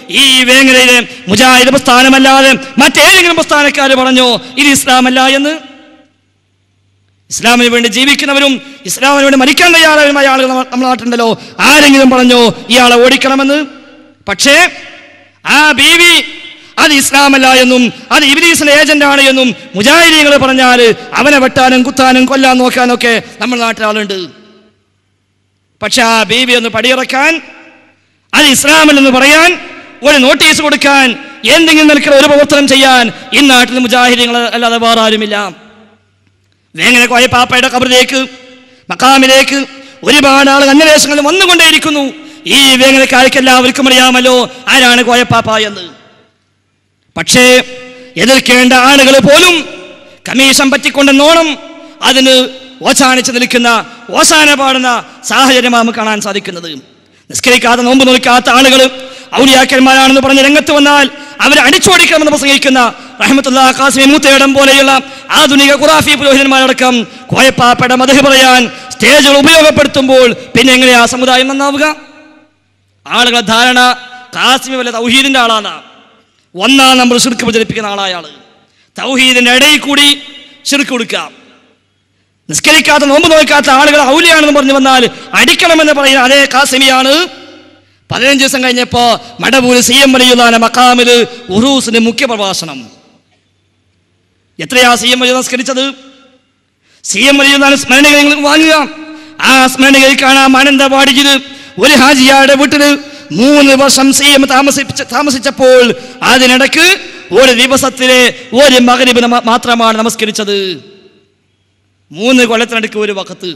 ഈ വേങ്ങരയിലെ മുജാഹിദ് പ്രസ്ഥാനമല്ലാതെ മറ്റേതെങ്കിലും പ്രസ്ഥാനക്കാർ പറഞ്ഞോ ഇത് ഇസ്ലാമല്ല എന്ന് ഇസ്ലാമിന് വേണ്ടി ജീവിക്കുന്നവരും ഇസ്ലാമിന് വേണ്ടി മരിക്കാൻ തയ്യാറായ ആളുകൾ നമ്മ- നമ്മുടെ നാട്ടിലുണ്ടല്ലോ ആരെങ്കിലും പറഞ്ഞോ ഇയാളെ ഓടിക്കണമെന്ന് പക്ഷേ ആ ബീവി അത് ഇസ്ലാമല്ല എന്നും അത് ഇബിലീസിന്റെ ഏജന്റ് ആണ് എന്നും മുജാഹിദീങ്ങൾ പറഞ്ഞാൽ അവനെ വെട്ടാനും കുത്താനും കൊല്ലാൻ നോക്കാനൊക്കെ നമ്മുടെ നാട്ടിൽ ആളുണ്ട് പക്ഷെ ആ ബീവി ഒന്ന് പടിയിറക്കാൻ അത് ഇസ്ലാമിലെന്ന് പറയാൻ ഒരു നോട്ടീസ് കൊടുക്കാൻ എന്തെങ്കിലും നിലക്കുള്ള ഒരു പ്രവർത്തനം ചെയ്യാൻ ഈ നാട്ടിൽ മുജാഹിദീങ്ങൾ അല്ലാതെ വേറെ ആരുമില്ല വേങ്ങന കോയപ്പാപ്പയുടെ കബറിലേക്ക് മക്കാമിലേക്ക് ഒരുപാട് ആൾ അന്വേഷണങ്ങൾ വന്നുകൊണ്ടേയിരിക്കുന്നു ഈ വേങ്ങനക്കാർക്ക് എല്ലാവർക്കും അറിയാമല്ലോ ആരാണ് കോയപ്പാപ്പ എന്ന് പക്ഷേ എതിർക്കേണ്ട ആളുകൾ പോലും കമ്മീഷൻ പറ്റിക്കൊണ്ടെന്നോണം അതിന് ഓശാനിച്ച് നിൽക്കുന്ന ഓശാന പാടുന്ന സാഹചര്യമാണ് നമുക്ക് കാണാൻ സാധിക്കുന്നത് നിസ്കരിക്കാത്ത നോമ്പ് നോക്കാത്ത ആളുകൾ ഔലിയാക്കന്മാരാണെന്ന് പറഞ്ഞ് രംഗത്ത് വന്നാൽ അവരെ അടിച്ചോടിക്കണമെന്ന് പ്രസംഗിക്കുന്ന റഹ്മത്തുള്ള കാസിമി മൂത്തയിടം പോലെയുള്ള ആധുനിക ഖുറാഫി പുരോഹിതന്മാരടക്കം കോയപ്പാപ്പയുടെ മതഹ് പറയാൻ സ്റ്റേജുകൾ ഉപയോഗപ്പെടുത്തുമ്പോൾ പിന്നെ എങ്ങനെയാ സമുദായം നന്നാവുക ആളുകളെ ധാരണ കാസിമി വല്ല തൗഹീദിന്റെ ആളാണ് ഒന്നാം നമ്പർ ഷിർക്ക് പ്രചരിപ്പിക്കുന്ന ആളായ ആള് തൗഹീദിന്റെ ഇടയിൽ കൂടി ഷിർക്ക് കൊടുക്കാം നിസ്കരിക്കാത്ത നോമ്പ് നോക്കാത്ത ആളുകൾ ഔലിയാണെന്ന് പറഞ്ഞു വന്നാൽ അടിക്കണമെന്ന് പറയുന്ന അതേ കാസിമിയാണ് പതിനഞ്ച് ദിവസം കഴിഞ്ഞപ്പോ മടവൂര് സി എം വലിയുദാന മക്കാമില് ഉറൂസിന് മുഖ്യ പ്രഭാഷണം എത്രയാ സി എം വലിയ നിസ്കരിച്ചത് സി എം വലിയുദാന സ്മരണികൾ നിങ്ങൾ വാങ്ങുക ആ സ്മരണികയിൽ കാണാം മാനന്തവാടിയിൽ ഒരു ഹാജിയാരുടെ വീട്ടില് മൂന്ന് വർഷം സി എം താമസിച്ച താമസിച്ചപ്പോൾ അതിനിടക്ക് ഒരു ദിവസത്തിലെ ഒരു മകരിബിന് മാത്രമാണ് നമസ്കരിച്ചത് മൂന്ന് കൊല്ലത്തിനടുക്ക് ഒരു വക്കത്ത്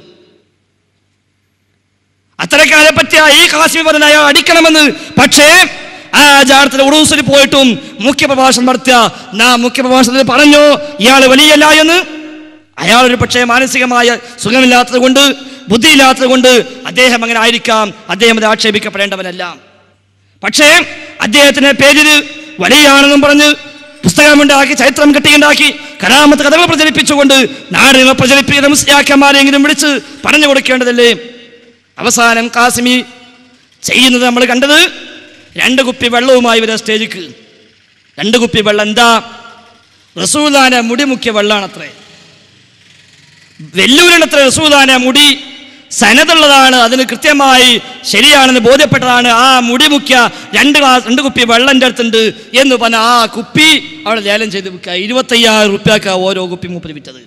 അത്തരക്കാരെ പറ്റിയ ഈ കാശ്മീർ പറഞ്ഞ അയാൾ അടിക്കണമെന്ന് പക്ഷേ ആ ജാടത്തിൽ ഉറൂസിൽ പോയിട്ടും മുഖ്യപ്രഭാഷണം നടത്തിയ നാ മുഖ്യപ്രഭാഷണത്തിൽ പറഞ്ഞോ ഇയാൾ വലിയല്ല എന്ന് അയാൾ ഒരു പക്ഷേ മാനസികമായ സുഖമില്ലാത്തത് കൊണ്ട് ബുദ്ധിയില്ലാത്തത് കൊണ്ട് അദ്ദേഹം അങ്ങനെ ആയിരിക്കാം അദ്ദേഹം അത് ആക്ഷേപിക്കപ്പെടേണ്ടവനല്ല പക്ഷേ അദ്ദേഹത്തിന്റെ പേരിൽ വലിയാണെന്നും പറഞ്ഞ് പുസ്തകമുണ്ടാക്കി ചരിത്രം കെട്ടിയുണ്ടാക്കി കരാമത്ത് കഥകൾ പ്രചരിപ്പിച്ചുകൊണ്ട് നാടിനെ പ്രചരിപ്പിക്കുന്ന മുസ്ലിയാക്കന്മാരെങ്കിലും വിളിച്ച് പറഞ്ഞു കൊടുക്കേണ്ടതല്ലേ അവസാനം കാസിമി ചെയ്യുന്നത് നമ്മൾ കണ്ടത് രണ്ട് കുപ്പി വെള്ളവുമായി വരെ സ്റ്റേജിക്ക് രണ്ട് കുപ്പി വെള്ളം എന്താ റസൂദാന മുടി മുഖ്യ വെള്ളാണത്രേ വെല്ലൂരിനത്ര റസൂദാന മുടി സനതുള്ളതാണ് അതിന് കൃത്യമായി ശരിയാണെന്ന് ബോധ്യപ്പെട്ടതാണ് ആ മുടി മുഖ്യ രണ്ട് ഗ്ലാസ് രണ്ട് കുപ്പി വെള്ളൻ്റെ അടുത്തുണ്ട് എന്ന് പറഞ്ഞ ആ കുപ്പി അവിടെ ലേലം ചെയ്ത് വിൽക്കുക ഇരുപത്തയ്യായിരം റുപ്യക്ക ഓരോ കുപ്പി മൂപ്പര് വിറ്റത്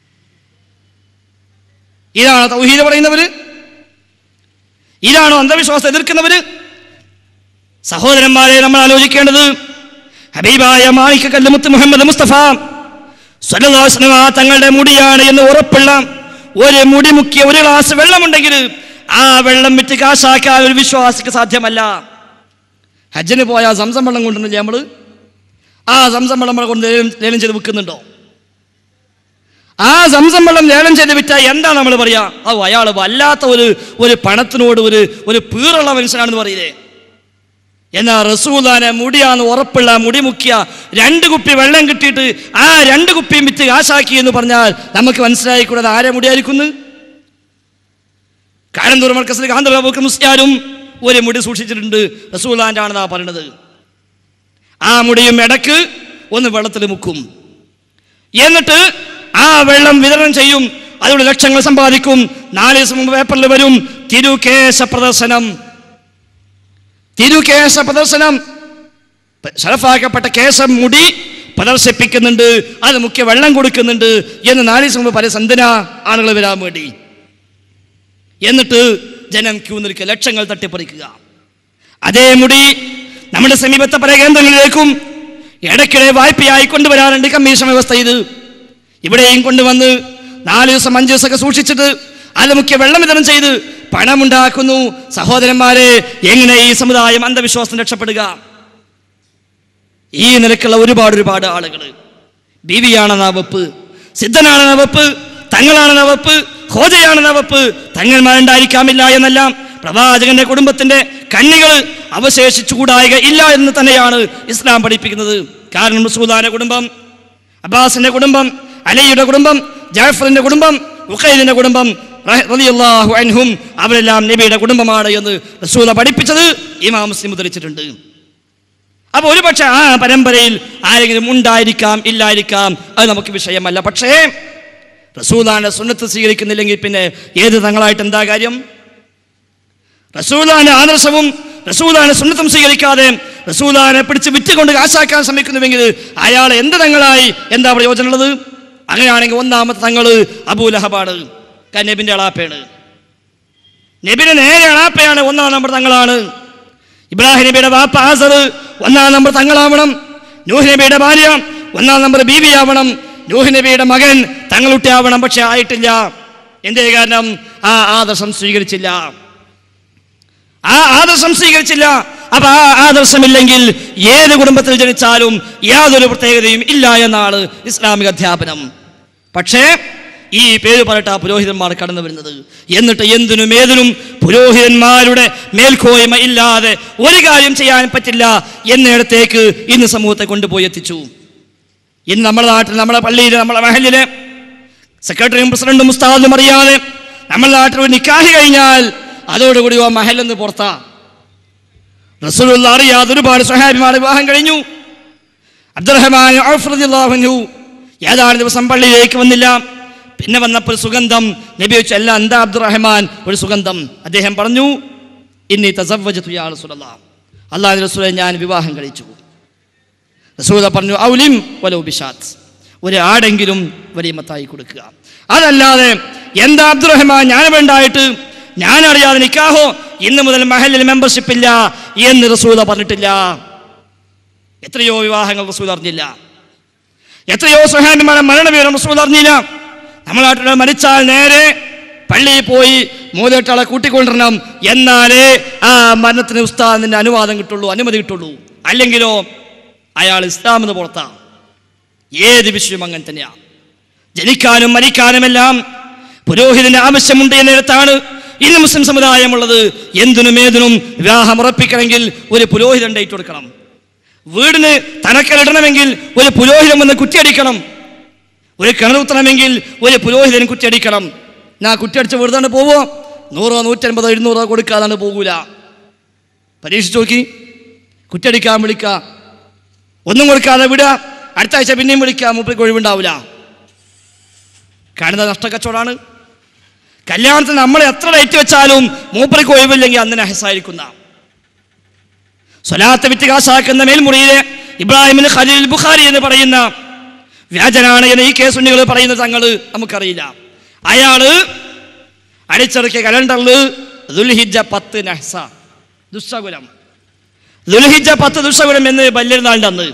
ഇതാണ് തൗഹീദ് പറയുന്നവര് ഇതാണോ അന്ധവിശ്വാസം എതിർക്കുന്നവര് സഹോദരന്മാരെ നമ്മൾ ആലോചിക്കേണ്ടത് ഹബീബായ മാണിക്ക കല്ലുമുത്ത് മുഹമ്മദ് മുസ്തഫ സ്വല്ലല്ലാഹു അലൈഹി വസല്ലമ തങ്ങളുടെ മുടിയാണ് എന്ന് ഉറപ്പുള്ള ഒരു മുടി മുക്കിയ ഒരു ഗ്ലാസ് വെള്ളമുണ്ടെങ്കിൽ ആ വെള്ളം വിറ്റ് കാശാക്കാൻ ഒരു വിശ്വാസിക്ക് സാധ്യമല്ല ഹജ്ജിന് പോയ സംസം വെള്ളം കൊണ്ടുവന്നില്ലേ നമ്മള് ആ സംസം വെള്ളം നമ്മൾ കൊണ്ട് ലേലം ലേലം ചെയ്ത് വിൽക്കുന്നുണ്ടോ ആ സംസം വെള്ളം ലേലം ചെയ്ത് വിറ്റാൽ എന്താണ് നമ്മൾ പറയാ ഓ അയാൾ വല്ലാത്ത ഒരു ഒരു പണത്തിനോട് ഒരു ഒരു പീറുള്ള മനുഷ്യനാണെന്ന് പറയില്ലേ എന്നാ റസൂദാനെ മുടിയാന്ന് ഉറപ്പുള്ള മുടി മുക്കിയ രണ്ട് കുപ്പി വെള്ളം കിട്ടിയിട്ട് ആ രണ്ട് കുപ്പിയും വിറ്റ് കാശാക്കി എന്ന് പറഞ്ഞാൽ നമുക്ക് മനസ്സിലായിക്കൂടാതെ ആരെ മുടിയായിരിക്കുന്നു കാരന്തൂർ മർക്കസിൽ കാന്തബാബുക്ക് മുസ്യാരും ഒരു മുടി സൂക്ഷിച്ചിട്ടുണ്ട് റസൂലാൻ്റെ ആണെന്നാ പറയുന്നത് ആ മുടിയും ഇടക്ക് ഒന്ന് വെള്ളത്തിൽ മുക്കും എന്നിട്ട് ആ വെള്ളം വിതരണം ചെയ്യും അതിലൂടെ ലക്ഷങ്ങൾ സമ്പാദിക്കും നാല് ദിവസം മുമ്പ് പേപ്പറിൽ വരും തിരുകേശ പ്രദർശനം തിരുകേശ പ്രദർശനം ഷറഫാക്കപ്പെട്ട കേശം മുടി പ്രദർശിപ്പിക്കുന്നുണ്ട് അത് മുഖ്യ വെള്ളം കൊടുക്കുന്നുണ്ട് എന്ന് നാല് ദിവസം മുമ്പ് പല സന്ദന ആളുകൾ വരാൻ വേണ്ടി എന്നിട്ട് ജനം ക്യൂ നിൽക്കുക ലക്ഷങ്ങൾ തട്ടിപ്പറിക്കുക അതേ മുടി നമ്മുടെ സമീപത്തെ പല കേന്ദ്രങ്ങളിലേക്കും ഇടയ്ക്കിടെ വായ്പയായി കൊണ്ടുവരാറുണ്ട് കമ്മീഷൻ വ്യവസ്ഥ ഇത് ഇവിടെയും കൊണ്ടുവന്ന് നാല് ദിവസം അഞ്ച് ദിവസമൊക്കെ സൂക്ഷിച്ചിട്ട് അത് മുഖ്യ വെള്ളം വിതരണം ചെയ്ത് പണമുണ്ടാക്കുന്നു സഹോദരന്മാരെ എങ്ങനെ ഈ സമുദായം അന്ധവിശ്വാസം രക്ഷപ്പെടുക ഈ നിലക്കുള്ള ഒരുപാട് ഒരുപാട് ആളുകൾ ബീവിയാണെന്ന വപ്പ് സിദ്ധനാണെന്ന വപ്പ് തങ്ങളാണെന്ന വപ്പ് ഹോജയാണെന്ന വപ്പ് തങ്ങന്മാരുണ്ടായിരിക്കാമില്ല എന്നെല്ലാം പ്രവാചകന്റെ കുടുംബത്തിന്റെ കണ്ണികൾ അവശേഷിച്ചുകൂടായിക ഇല്ല എന്ന് തന്നെയാണ് ഇസ്ലാം പഠിപ്പിക്കുന്നത് കാരണം റസൂദാന്റെ കുടുംബം അബ്ബാസിന്റെ കുടുംബം അലിയുടെ കുടുംബം ജാഫറിന്റെ കുടുംബം ഉഖൈദിന്റെ കുടുംബം റഹ് റളിയല്ലാഹു അൻഹും അവരെല്ലാം നബിയുടെ കുടുംബമാണ് എന്ന് റസൂല പഠിപ്പിച്ചത് ഇമാം മുസ്ലിം ഉദ്ധരിച്ചിട്ടുണ്ട് അപ്പൊ ഒരു പക്ഷെ ആ പരമ്പരയിൽ ആരെങ്കിലും ഉണ്ടായിരിക്കാം ഇല്ലായിരിക്കാം അത് നമുക്ക് വിഷയമല്ല പക്ഷേ റസൂദാന്റെ സുന്നത്ത് സ്വീകരിക്കുന്നില്ലെങ്കിൽ പിന്നെ ഏത് തങ്ങളായിട്ട് എന്താ കാര്യം റസൂദാന്റെ ആദർശവും റസൂദാന്റെ സുന്നത്തും സ്വീകരിക്കാതെ റസൂദാനെ പിടിച്ച് വിറ്റുകൊണ്ട് കാശാക്കാൻ ശ്രമിക്കുന്നുവെങ്കിൽ അയാൾ എന്ത് തങ്ങളായി എന്താ പ്രയോജനമുള്ളത് അങ്ങനെയാണെങ്കിൽ ഒന്നാമത്തെ തങ്ങള് അബൂലഹബാണ് നബിന്റെ അളാപ്പയാണ് നബിന് നേരെ അളാപ്പയാണ് ഒന്നാം നമ്പർ തങ്ങളാണ് ഇബ്രാഹിം നബിയുടെ വാപ്പ ആസർ ഒന്നാം നമ്പർ തങ്ങളാവണം നൂഹ് നബിയുടെ ഭാര്യ ഒന്നാം നമ്പർ ബീവി ആവണം നൂഹ് നബിയുടെ മകൻ തങ്ങളുട്ടിയാവണം പക്ഷെ ആയിട്ടില്ല എന്തേ കാരണം ആ ആദർശം സ്വീകരിച്ചില്ല ആ ആദർശം സ്വീകരിച്ചില്ല അപ്പൊ ആ ആദർശമില്ലെങ്കിൽ ഏത് കുടുംബത്തിൽ ജനിച്ചാലും യാതൊരു പ്രത്യേകതയും ഇല്ല എന്നാണ് ഇസ്ലാമിക അധ്യാപനം പക്ഷേ ഈ പേര് പറഞ്ഞിട്ട് ആ പുരോഹിതന്മാർ കടന്നു വരുന്നത് എന്നിട്ട് എന്തിനും ഏതിനും പുരോഹിതന്മാരുടെ മേൽക്കോയ്മ ഇല്ലാതെ ഒരു കാര്യം ചെയ്യാൻ പറ്റില്ല എന്നിടത്തേക്ക് ഇന്ന് സമൂഹത്തെ കൊണ്ടുപോയി എത്തിച്ചു ഇന്ന് നമ്മുടെ നാട്ടിൽ നമ്മുടെ പള്ളിയിൽ നമ്മുടെ മഹലില് സെക്രട്ടറിയും പ്രസിഡന്റും ഉസ്താദും അറിയാതെ നമ്മുടെ നാട്ടിൽ ഒരു നിക്കാഹ് കഴിഞ്ഞാൽ അതോടുകൂടി ആ മഹലെന്ന് പുറത്താ റസൂലുള്ള അറിയാതെ ഒരുപാട് സ്വഹാബിമാർ വിവാഹം കഴിഞ്ഞു അബ്ദുറഹ്മാൻ ഔഫ് റളിയല്ലാഹു അൻഹു ഏതാനും ദിവസം പള്ളിയിലേക്ക് വന്നില്ല പിന്നെ വന്നപ്പോൾ ഒരു സുഗന്ധം നബി വെച്ചു അല്ല എന്താ അബ്ദുറഹ്മാൻ ഒരു സുഗന്ധം അദ്ദേഹം പറഞ്ഞു ഇന്നി തസവ്വജതു യാ റസൂലല്ലാഹ് അല്ലാഹു റസൂലെ ഞാൻ വിവാഹം കഴിച്ചു റസൂല പറഞ്ഞു ഔലിം വലോ ബിഷാത്ത് ഒരു ആടെങ്കിലും വലീമത്തായി കൊടുക്കുക അതല്ലാതെ എന്താ അബ്ദുറഹ്മാൻ ഞാൻ വേണ്ടായിട്ട് ഞാൻ അറിയാതെ നിക്കാഹോ ഇന്ന് മുതൽ മഹലിൽ മെമ്പർഷിപ്പ് ഇല്ല എന്ന് റസൂല പറഞ്ഞിട്ടില്ല എത്രയോ വിവാഹങ്ങൾ റസൂൽ അറിഞ്ഞില്ല എത്രയോ സ്വഹാബിമാരെ മരണവിവരം റസൂൽ അറിഞ്ഞില്ല നമ്മുടെ നാട്ടിൽ മരിച്ചാൽ നേരെ പള്ളിയിൽ പോയി മൂലട്ടാളെ കൂട്ടിക്കൊണ്ടിരണം എന്നാലേ ആ മരണത്തിന് ഉസ്താദിന്റെ അനുവാദം കിട്ടുള്ളൂ അനുമതി കിട്ടുള്ളൂ അല്ലെങ്കിലോ അയാൾ ഇസ്ലാമെന്ന് പുറത്താണ് ഏത് വിഷയവും അങ്ങനെ തന്നെയാണ് ജനിക്കാനും മരിക്കാനുമെല്ലാം പുരോഹിതന്റെ ആവശ്യമുണ്ട് എന്നിടത്താണ് ഇന്ന് മുസ്ലിം സമുദായമുള്ളത് എന്തിനും ഏതിനും വിവാഹം ഉറപ്പിക്കണമെങ്കിൽ ഒരു പുരോഹിതൻ ഡേറ്റ് കൊടുക്കണം വീടിന് തനക്കലിടണമെങ്കിൽ ഒരു പുരോഹിതൻ വന്ന് കുറ്റിയടിക്കണം ഒരു കിണറുത്തണമെങ്കിൽ ഒരു പുരോഹിതൻ കുറ്റിയടിക്കണം ഞാൻ കുറ്റിയടിച്ച് വെറുതെ പോവോ നൂറോ നൂറ്റൻപതോ ഇരുന്നൂറോ കൊടുക്കാതാണ് പോകൂല പരീക്ഷിച്ച് നോക്കി കുറ്റിയടിക്കാൻ വിളിക്കുക ഒന്നും കൊടുക്കാതെ വിടുക അടുത്ത ആഴ്ച പിന്നെയും വിളിക്കുക മൂപ്പർക്ക് ഒഴിവുണ്ടാവില്ല കാണുന്ന നഷ്ടക്കച്ചവടമാണ് കല്യാണത്തിന് നമ്മൾ എത്ര ഡേറ്റ് വെച്ചാലും മൂപ്പർക്ക് ഒഴിവില്ലെങ്കിൽ അന്ന് നഹസായിരിക്കുന്ന സ്വലാത്ത് വിറ്റ് കാശാക്കുന്ന മേൽമുറിയിലെ ഇബ്രാഹിമിന് ഖലീൽ ബുഖാരി എന്ന് പറയുന്ന വ്യാജനാണ് എന്ന് ഈ കേസുണ്ണികൾ പറയുന്ന തങ്ങൾ നമുക്കറിയില്ല അയാള് അടിച്ചിറക്കിയ കലണ്ടറിൽ ദുൽഹിജ പത്ത് നഹ്സ ദുസ്സകുലം ദുൽഹിജ പത്ത് ദുസ്സകുലം എന്ന് ബല്യനാളിൻ്റെ അന്ന്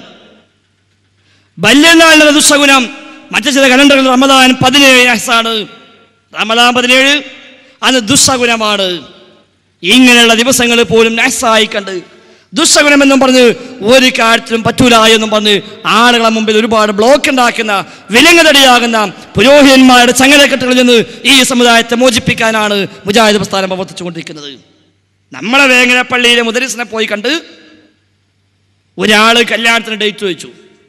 ബല്യനാളിൻ്റെ ദുസ്സകുലം മറ്റു ചില കലണ്ടറിൽ റമദാൻ പതിനേഴ് നഹ്സാണ് റമദാൻ പതിനേഴ് അന്ന് ദുസ്സകുലമാണ് ഇങ്ങനെയുള്ള ദിവസങ്ങൾ പോലും നഹ്സായി കണ്ട് ദുസ്സകുലം എന്നും പറഞ്ഞ് ഒരു കാര്യത്തിലും പറ്റൂല എന്നും പറഞ്ഞ് ആളുകളെ മുമ്പിൽ ഒരുപാട് ബ്ലോക്ക് ഉണ്ടാക്കുന്ന വിലങ്ങതടിയാകുന്ന പുരോഹിതന്മാരുടെ ചങ്ങലക്കെട്ടുകളിൽ നിന്ന് ഈ സമുദായത്തെ മോചിപ്പിക്കാനാണ് മുജാഹിദ് പ്രസ്ഥാനം പ്രവർത്തിച്ചുകൊണ്ടിരിക്കുന്നത് നമ്മളെ വേങ്ങര പള്ളിയിലെ മുദരിസിനെ പോയി കണ്ട് ഒരാൾ കല്യാണത്തിന് ഡേറ്റ് വെച്ചു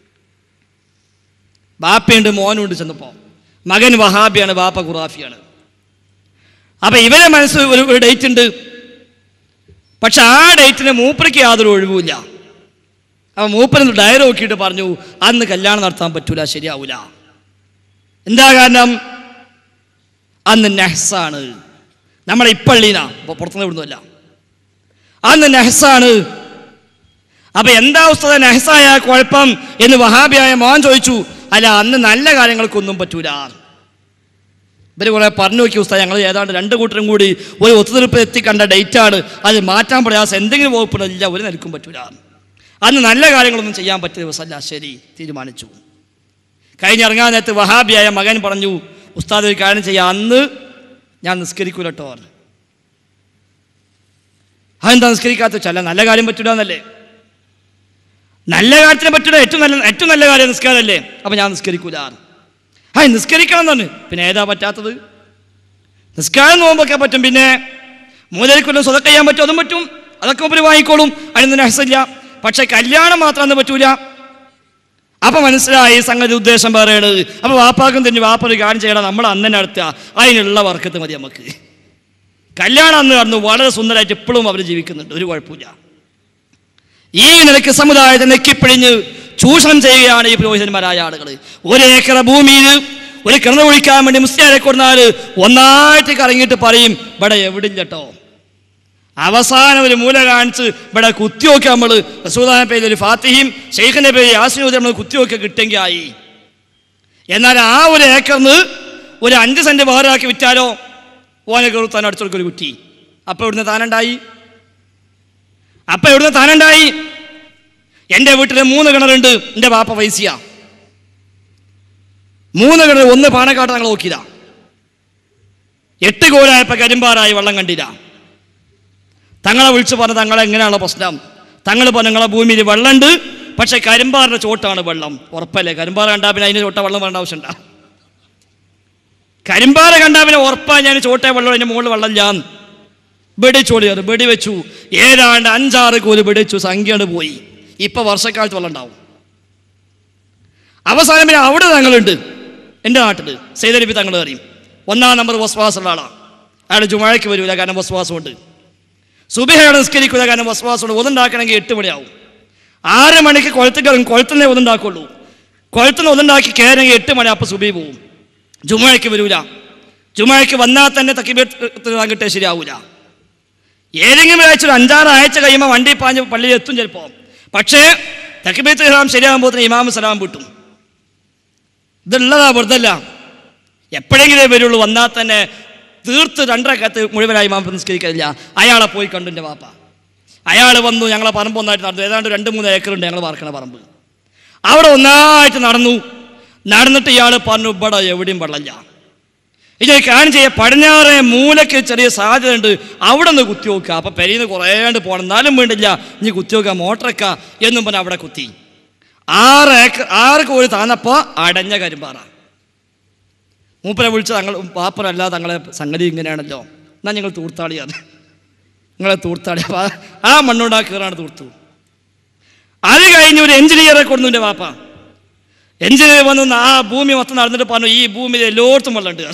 ബാപ്പയുണ്ട് മോനുണ്ട് ചെന്നപ്പോൾ മകൻ വഹാബിയാണ് ബാപ്പ ഖുറാഫിയാണ് അപ്പൊ ഇവരെ മനസ്സിൽ ഒരു ഒരു ഡേറ്റ് ഉണ്ട് പക്ഷെ ആ ഡേറ്റിന് മൂപ്പർക്ക് യാതൊരു ഒഴിവുമില്ല അപ്പൊ മൂപ്പരൊന്ന് ഡയറി നോക്കിയിട്ട് പറഞ്ഞു അന്ന് കല്യാണം നടത്താൻ പറ്റൂല ശരിയാവൂല എന്താ കാരണം അന്ന് നെഹ്സാണ് നമ്മളെ ഇപ്പള്ളീന അപ്പോൾ പുറത്തുനിന്ന് വിടുന്നില്ല അന്ന് നെഹ്സാണ് അപ്പൊ എന്താ ഉസ്താദ നെഹ്സായ കുഴപ്പം എന്ന് വഹാബിയായ മോൻ ചോദിച്ചു അല്ല അന്ന് നല്ല കാര്യങ്ങൾക്കൊന്നും പറ്റൂല ഇവർ കുറെ പറഞ്ഞു നോക്കി ഉസ്താദ് ഞങ്ങൾ ഏതാണ്ട് രണ്ട് കൂട്ടരും കൂടി ഒരു ഒത്തുതീർപ്പ് എത്തി കണ്ട ഡേറ്റാണ് അത് മാറ്റാൻ പ്രയാസം എന്തെങ്കിലും വകുപ്പിടില്ല ഒരു നിലക്കും പറ്റൂല അന്ന് നല്ല കാര്യങ്ങളൊന്നും ചെയ്യാൻ പറ്റിയ ദിവസമല്ല ശരി തീരുമാനിച്ചു കഴിഞ്ഞിറങ്ങാൻ നേരത്ത് വഹാബിയായ മകൻ പറഞ്ഞു ഉസ്താദ് ഒരു കാര്യം ചെയ്യാം അന്ന് ഞാൻ നിസ്കരിക്കൂല കേട്ടോ പറഞ്ഞു അതെന്താ നിസ്കരിക്കാത്ത വെച്ചാൽ നല്ല കാര്യം പറ്റൂല എന്നല്ലേ നല്ല കാര്യത്തിന് പറ്റൂല ഏറ്റവും നല്ല ഏറ്റവും നല്ല കാര്യം നിസ്കാരമല്ലേ അപ്പം ഞാൻ നിസ്കരിക്കൂല ആ നിസ്കരിക്കണം എന്നാണ് പിന്നെ ഏതാ പറ്റാത്തത് നിസ്കാരം നോമ്പൊക്കെ പറ്റും പിന്നെ മൂലരിക്കൊല്ലം സ്വതക്ക ചെയ്യാൻ പറ്റും അതും പറ്റും അതൊക്കെ ഉപരി വാങ്ങിക്കോളും അതിനൊന്നും രഹസ്യമില്ല പക്ഷെ കല്യാണം മാത്രം അന്ന് പറ്റൂല അപ്പൊ മനസ്സിലായി സംഗതി ഉദ്ദേശം വേറെയാണ് അപ്പൊ വാപ്പാക്കും തന്നെ വാപ്പ ഒരു കാര്യം ചെയ്യണം നമ്മൾ അന്ന് തന്നെ നടത്തുക അതിനുള്ള വർക്കത്ത് മതി നമുക്ക് കല്യാണം അന്ന് നടന്നു വളരെ സുന്ദരമായിട്ട് ഇപ്പോഴും അവർ ജീവിക്കുന്നുണ്ട് ഒരു കുഴപ്പമില്ല ഈ നിലയ്ക്ക് സമുദായത്തെ നെക്കിപ്പിഴിഞ്ഞ് ചൂഷണം ചെയ്യുകയാണ് ഈ പുരോഹിതന്മാരായ ആളുകൾ ഒരു ഏക്കർ ഭൂമിയിൽ ഒരു കിണർ ഒഴിക്കാൻ വേണ്ടി മുസ്ലിയാരെ കൊടുന്നാൽ ഒന്നായിട്ട് കറങ്ങിയിട്ട് പറയും ഇവിടെ എവിടില്ല കേട്ടോ അവസാനം ഒരു മൂല കാണിച്ച് ഇവിടെ കുത്തിവെക്കുക നമ്മൾ റസൂദാന്റെ പേരിൽ ഒരു ഫാത്തിഹിയും ഷെയ്ഖിന്റെ പേര് യാസിനൂദി നമ്മൾ കുത്തിവെക്കുക കിട്ടെങ്കിൽ ആയി എന്നാൽ ആ ഒരു ഏക്കറിന് ഒരു അഞ്ച് സെന്റ് വേറാക്കി വിറ്റാലോ ഓനെ കയറുത്താൻ അടിച്ചെടുക്കും ഒരു കുറ്റി അപ്പൊ ഇവിടുന്ന് താനുണ്ടായി അപ്പൊ ഇവിടുന്ന് താനുണ്ടായി എൻ്റെ വീട്ടിൽ മൂന്ന് കിണറുണ്ട് എൻ്റെ ബാപ്പ പൈസയാ മൂന്ന് കിണർ ഒന്ന് പാണക്കാട്ട് ഞങ്ങൾ നോക്കിയതാ എട്ട് കോലായപ്പോ കരിമ്പാറായി വെള്ളം കണ്ടില്ല തങ്ങളെ വിളിച്ച് പറഞ്ഞ തങ്ങളെ എങ്ങനെയുള്ള പ്രശ്നം തങ്ങൾ പറഞ്ഞ നിങ്ങളെ ഭൂമിയിൽ വെള്ളമുണ്ട് പക്ഷെ കരിമ്പാറിന്റെ ചോട്ടാണ് വെള്ളം ഉറപ്പല്ലേ കരിമ്പാറ കണ്ടാ പിന്നെ അതിന് ചോട്ട വെള്ളം വേണ്ട ആവശ്യമുണ്ടാ കരിമ്പാറ കണ്ടാ പിന്നെ ഉറപ്പാ ഞാൻ ചോട്ടേ വെള്ളം അതിന്റെ മുകളിൽ വെള്ളം ഞാൻ വെടിച്ചോളി അത് വെടി വെച്ചു ഏതാണ്ട് അഞ്ചാറ് കോല് വെടിച്ചു സംഖ്യയാണ് പോയി ഇപ്പൊ വർഷക്കാലത്ത് വെള്ളം ഉണ്ടാവും അവസാനം പിന്നെ അവിടെ തങ്ങളുണ്ട് എൻ്റെ നാട്ടിൽ സൈതലിപ്പി തങ്ങൾ അറിയും ഒന്നാം നമ്പർ വസ്വാസമുള്ള ആളാണ് അയാൾ ജുമാഴയ്ക്ക് വരില്ല കാരണം വസ്വാസമുണ്ട് സുബിഹയാണ് നിസ്കരിക്കുക കാരണം വസ്വാസമുണ്ട് ഒതുണ്ടാക്കണമെങ്കിൽ എട്ട് മണിയാവും ആറ് മണിക്ക് കൊഴുത്ത് കയറും കൊഴുത്തിനെ ഒതുണ്ടാക്കുള്ളൂ കൊഴുത്തിനെ ഒതുണ്ടാക്കി കയറണമെങ്കിൽ എട്ട് മണി അപ്പം സുബി പോവും ജുമാഴയ്ക്ക് വരൂല ജുമാഴയ്ക്ക് വന്നാൽ തന്നെ തക്കിബീർ കിട്ടിയാൽ ശരിയാവൂല ഏതെങ്കിലും ആഴ്ച ഒരു അഞ്ചാറ് ആഴ്ച കഴിയുമ്പോൾ വണ്ടി പാഞ്ഞ് പള്ളിയിൽ എത്തും ചിലപ്പോൾ പക്ഷേ തക്കിബീർ ഇഹ്റാം ശരിയാകുമ്പോൾ തന്നെ ഇമാമ് സലാം വിട്ടും ഇതുള്ളതാ വെറുതല്ല എപ്പോഴെങ്കിലും വരുള്ളൂ വന്നാൽ തന്നെ തീർത്ത് രണ്ടരക്കത്ത് മുഴുവനായി മാം നിസ്കരിക്കില്ല അയാളെ പോയി കണ്ടു എൻ്റെ വാപ്പ അയാൾ വന്നു ഞങ്ങളെ പറമ്പ് ഒന്നായിട്ട് നടന്നു ഏതാണ്ട് രണ്ട് മൂന്ന് ഏക്കറുണ്ട് ഞങ്ങൾ പറക്കണ പറമ്പ് അവിടെ ഒന്നായിട്ട് നടന്നു നടന്നിട്ട് ഇയാൾ പറഞ്ഞു ഇവിടെ എവിടെയും വെള്ളമില്ല ഇത് കാര്യം ചെയ്യ പടിഞ്ഞാറെ മൂലയ്ക്ക് ചെറിയ സാധ്യത ഉണ്ട് അവിടെ നിന്ന് കുത്തി നോക്കുക അപ്പം പെരീന്ന് കുറേണ്ട് പോകണം എന്നാലും വേണ്ടില്ല ഇനി കുത്തി നോക്കുക മോട്ടറക്ക എന്നും പറഞ്ഞ് അവിടെ കുത്തി ആറ് ഏക്കർ ആറ് കോഴി താന്നപ്പോൾ അടഞ്ഞ കരിമ്പാറ മൂപ്പരെ വിളിച്ച് തങ്ങൾ പാപ്പനല്ല തങ്ങളെ സംഗതി ഇങ്ങനെയാണല്ലോ എന്നാൽ ഞങ്ങൾ തൂർത്താളിയാണ് നിങ്ങളെ തൂർത്താളി അപ്പോൾ ആ- ആ മണ്ണുണ്ടാക്കി കയറാണ് തൂർത്തു അത് കഴിഞ്ഞ് ഒരു എഞ്ചിനീയറെ കൊടുന്നു എൻ്റെ വാപ്പ എഞ്ചിനീയർ വന്നു ആ ഭൂമി മൊത്തം നടന്നിട്ട് പറഞ്ഞു ഈ ഭൂമിയിൽ എല്ലായിടത്തും വെള്ളമുണ്ട്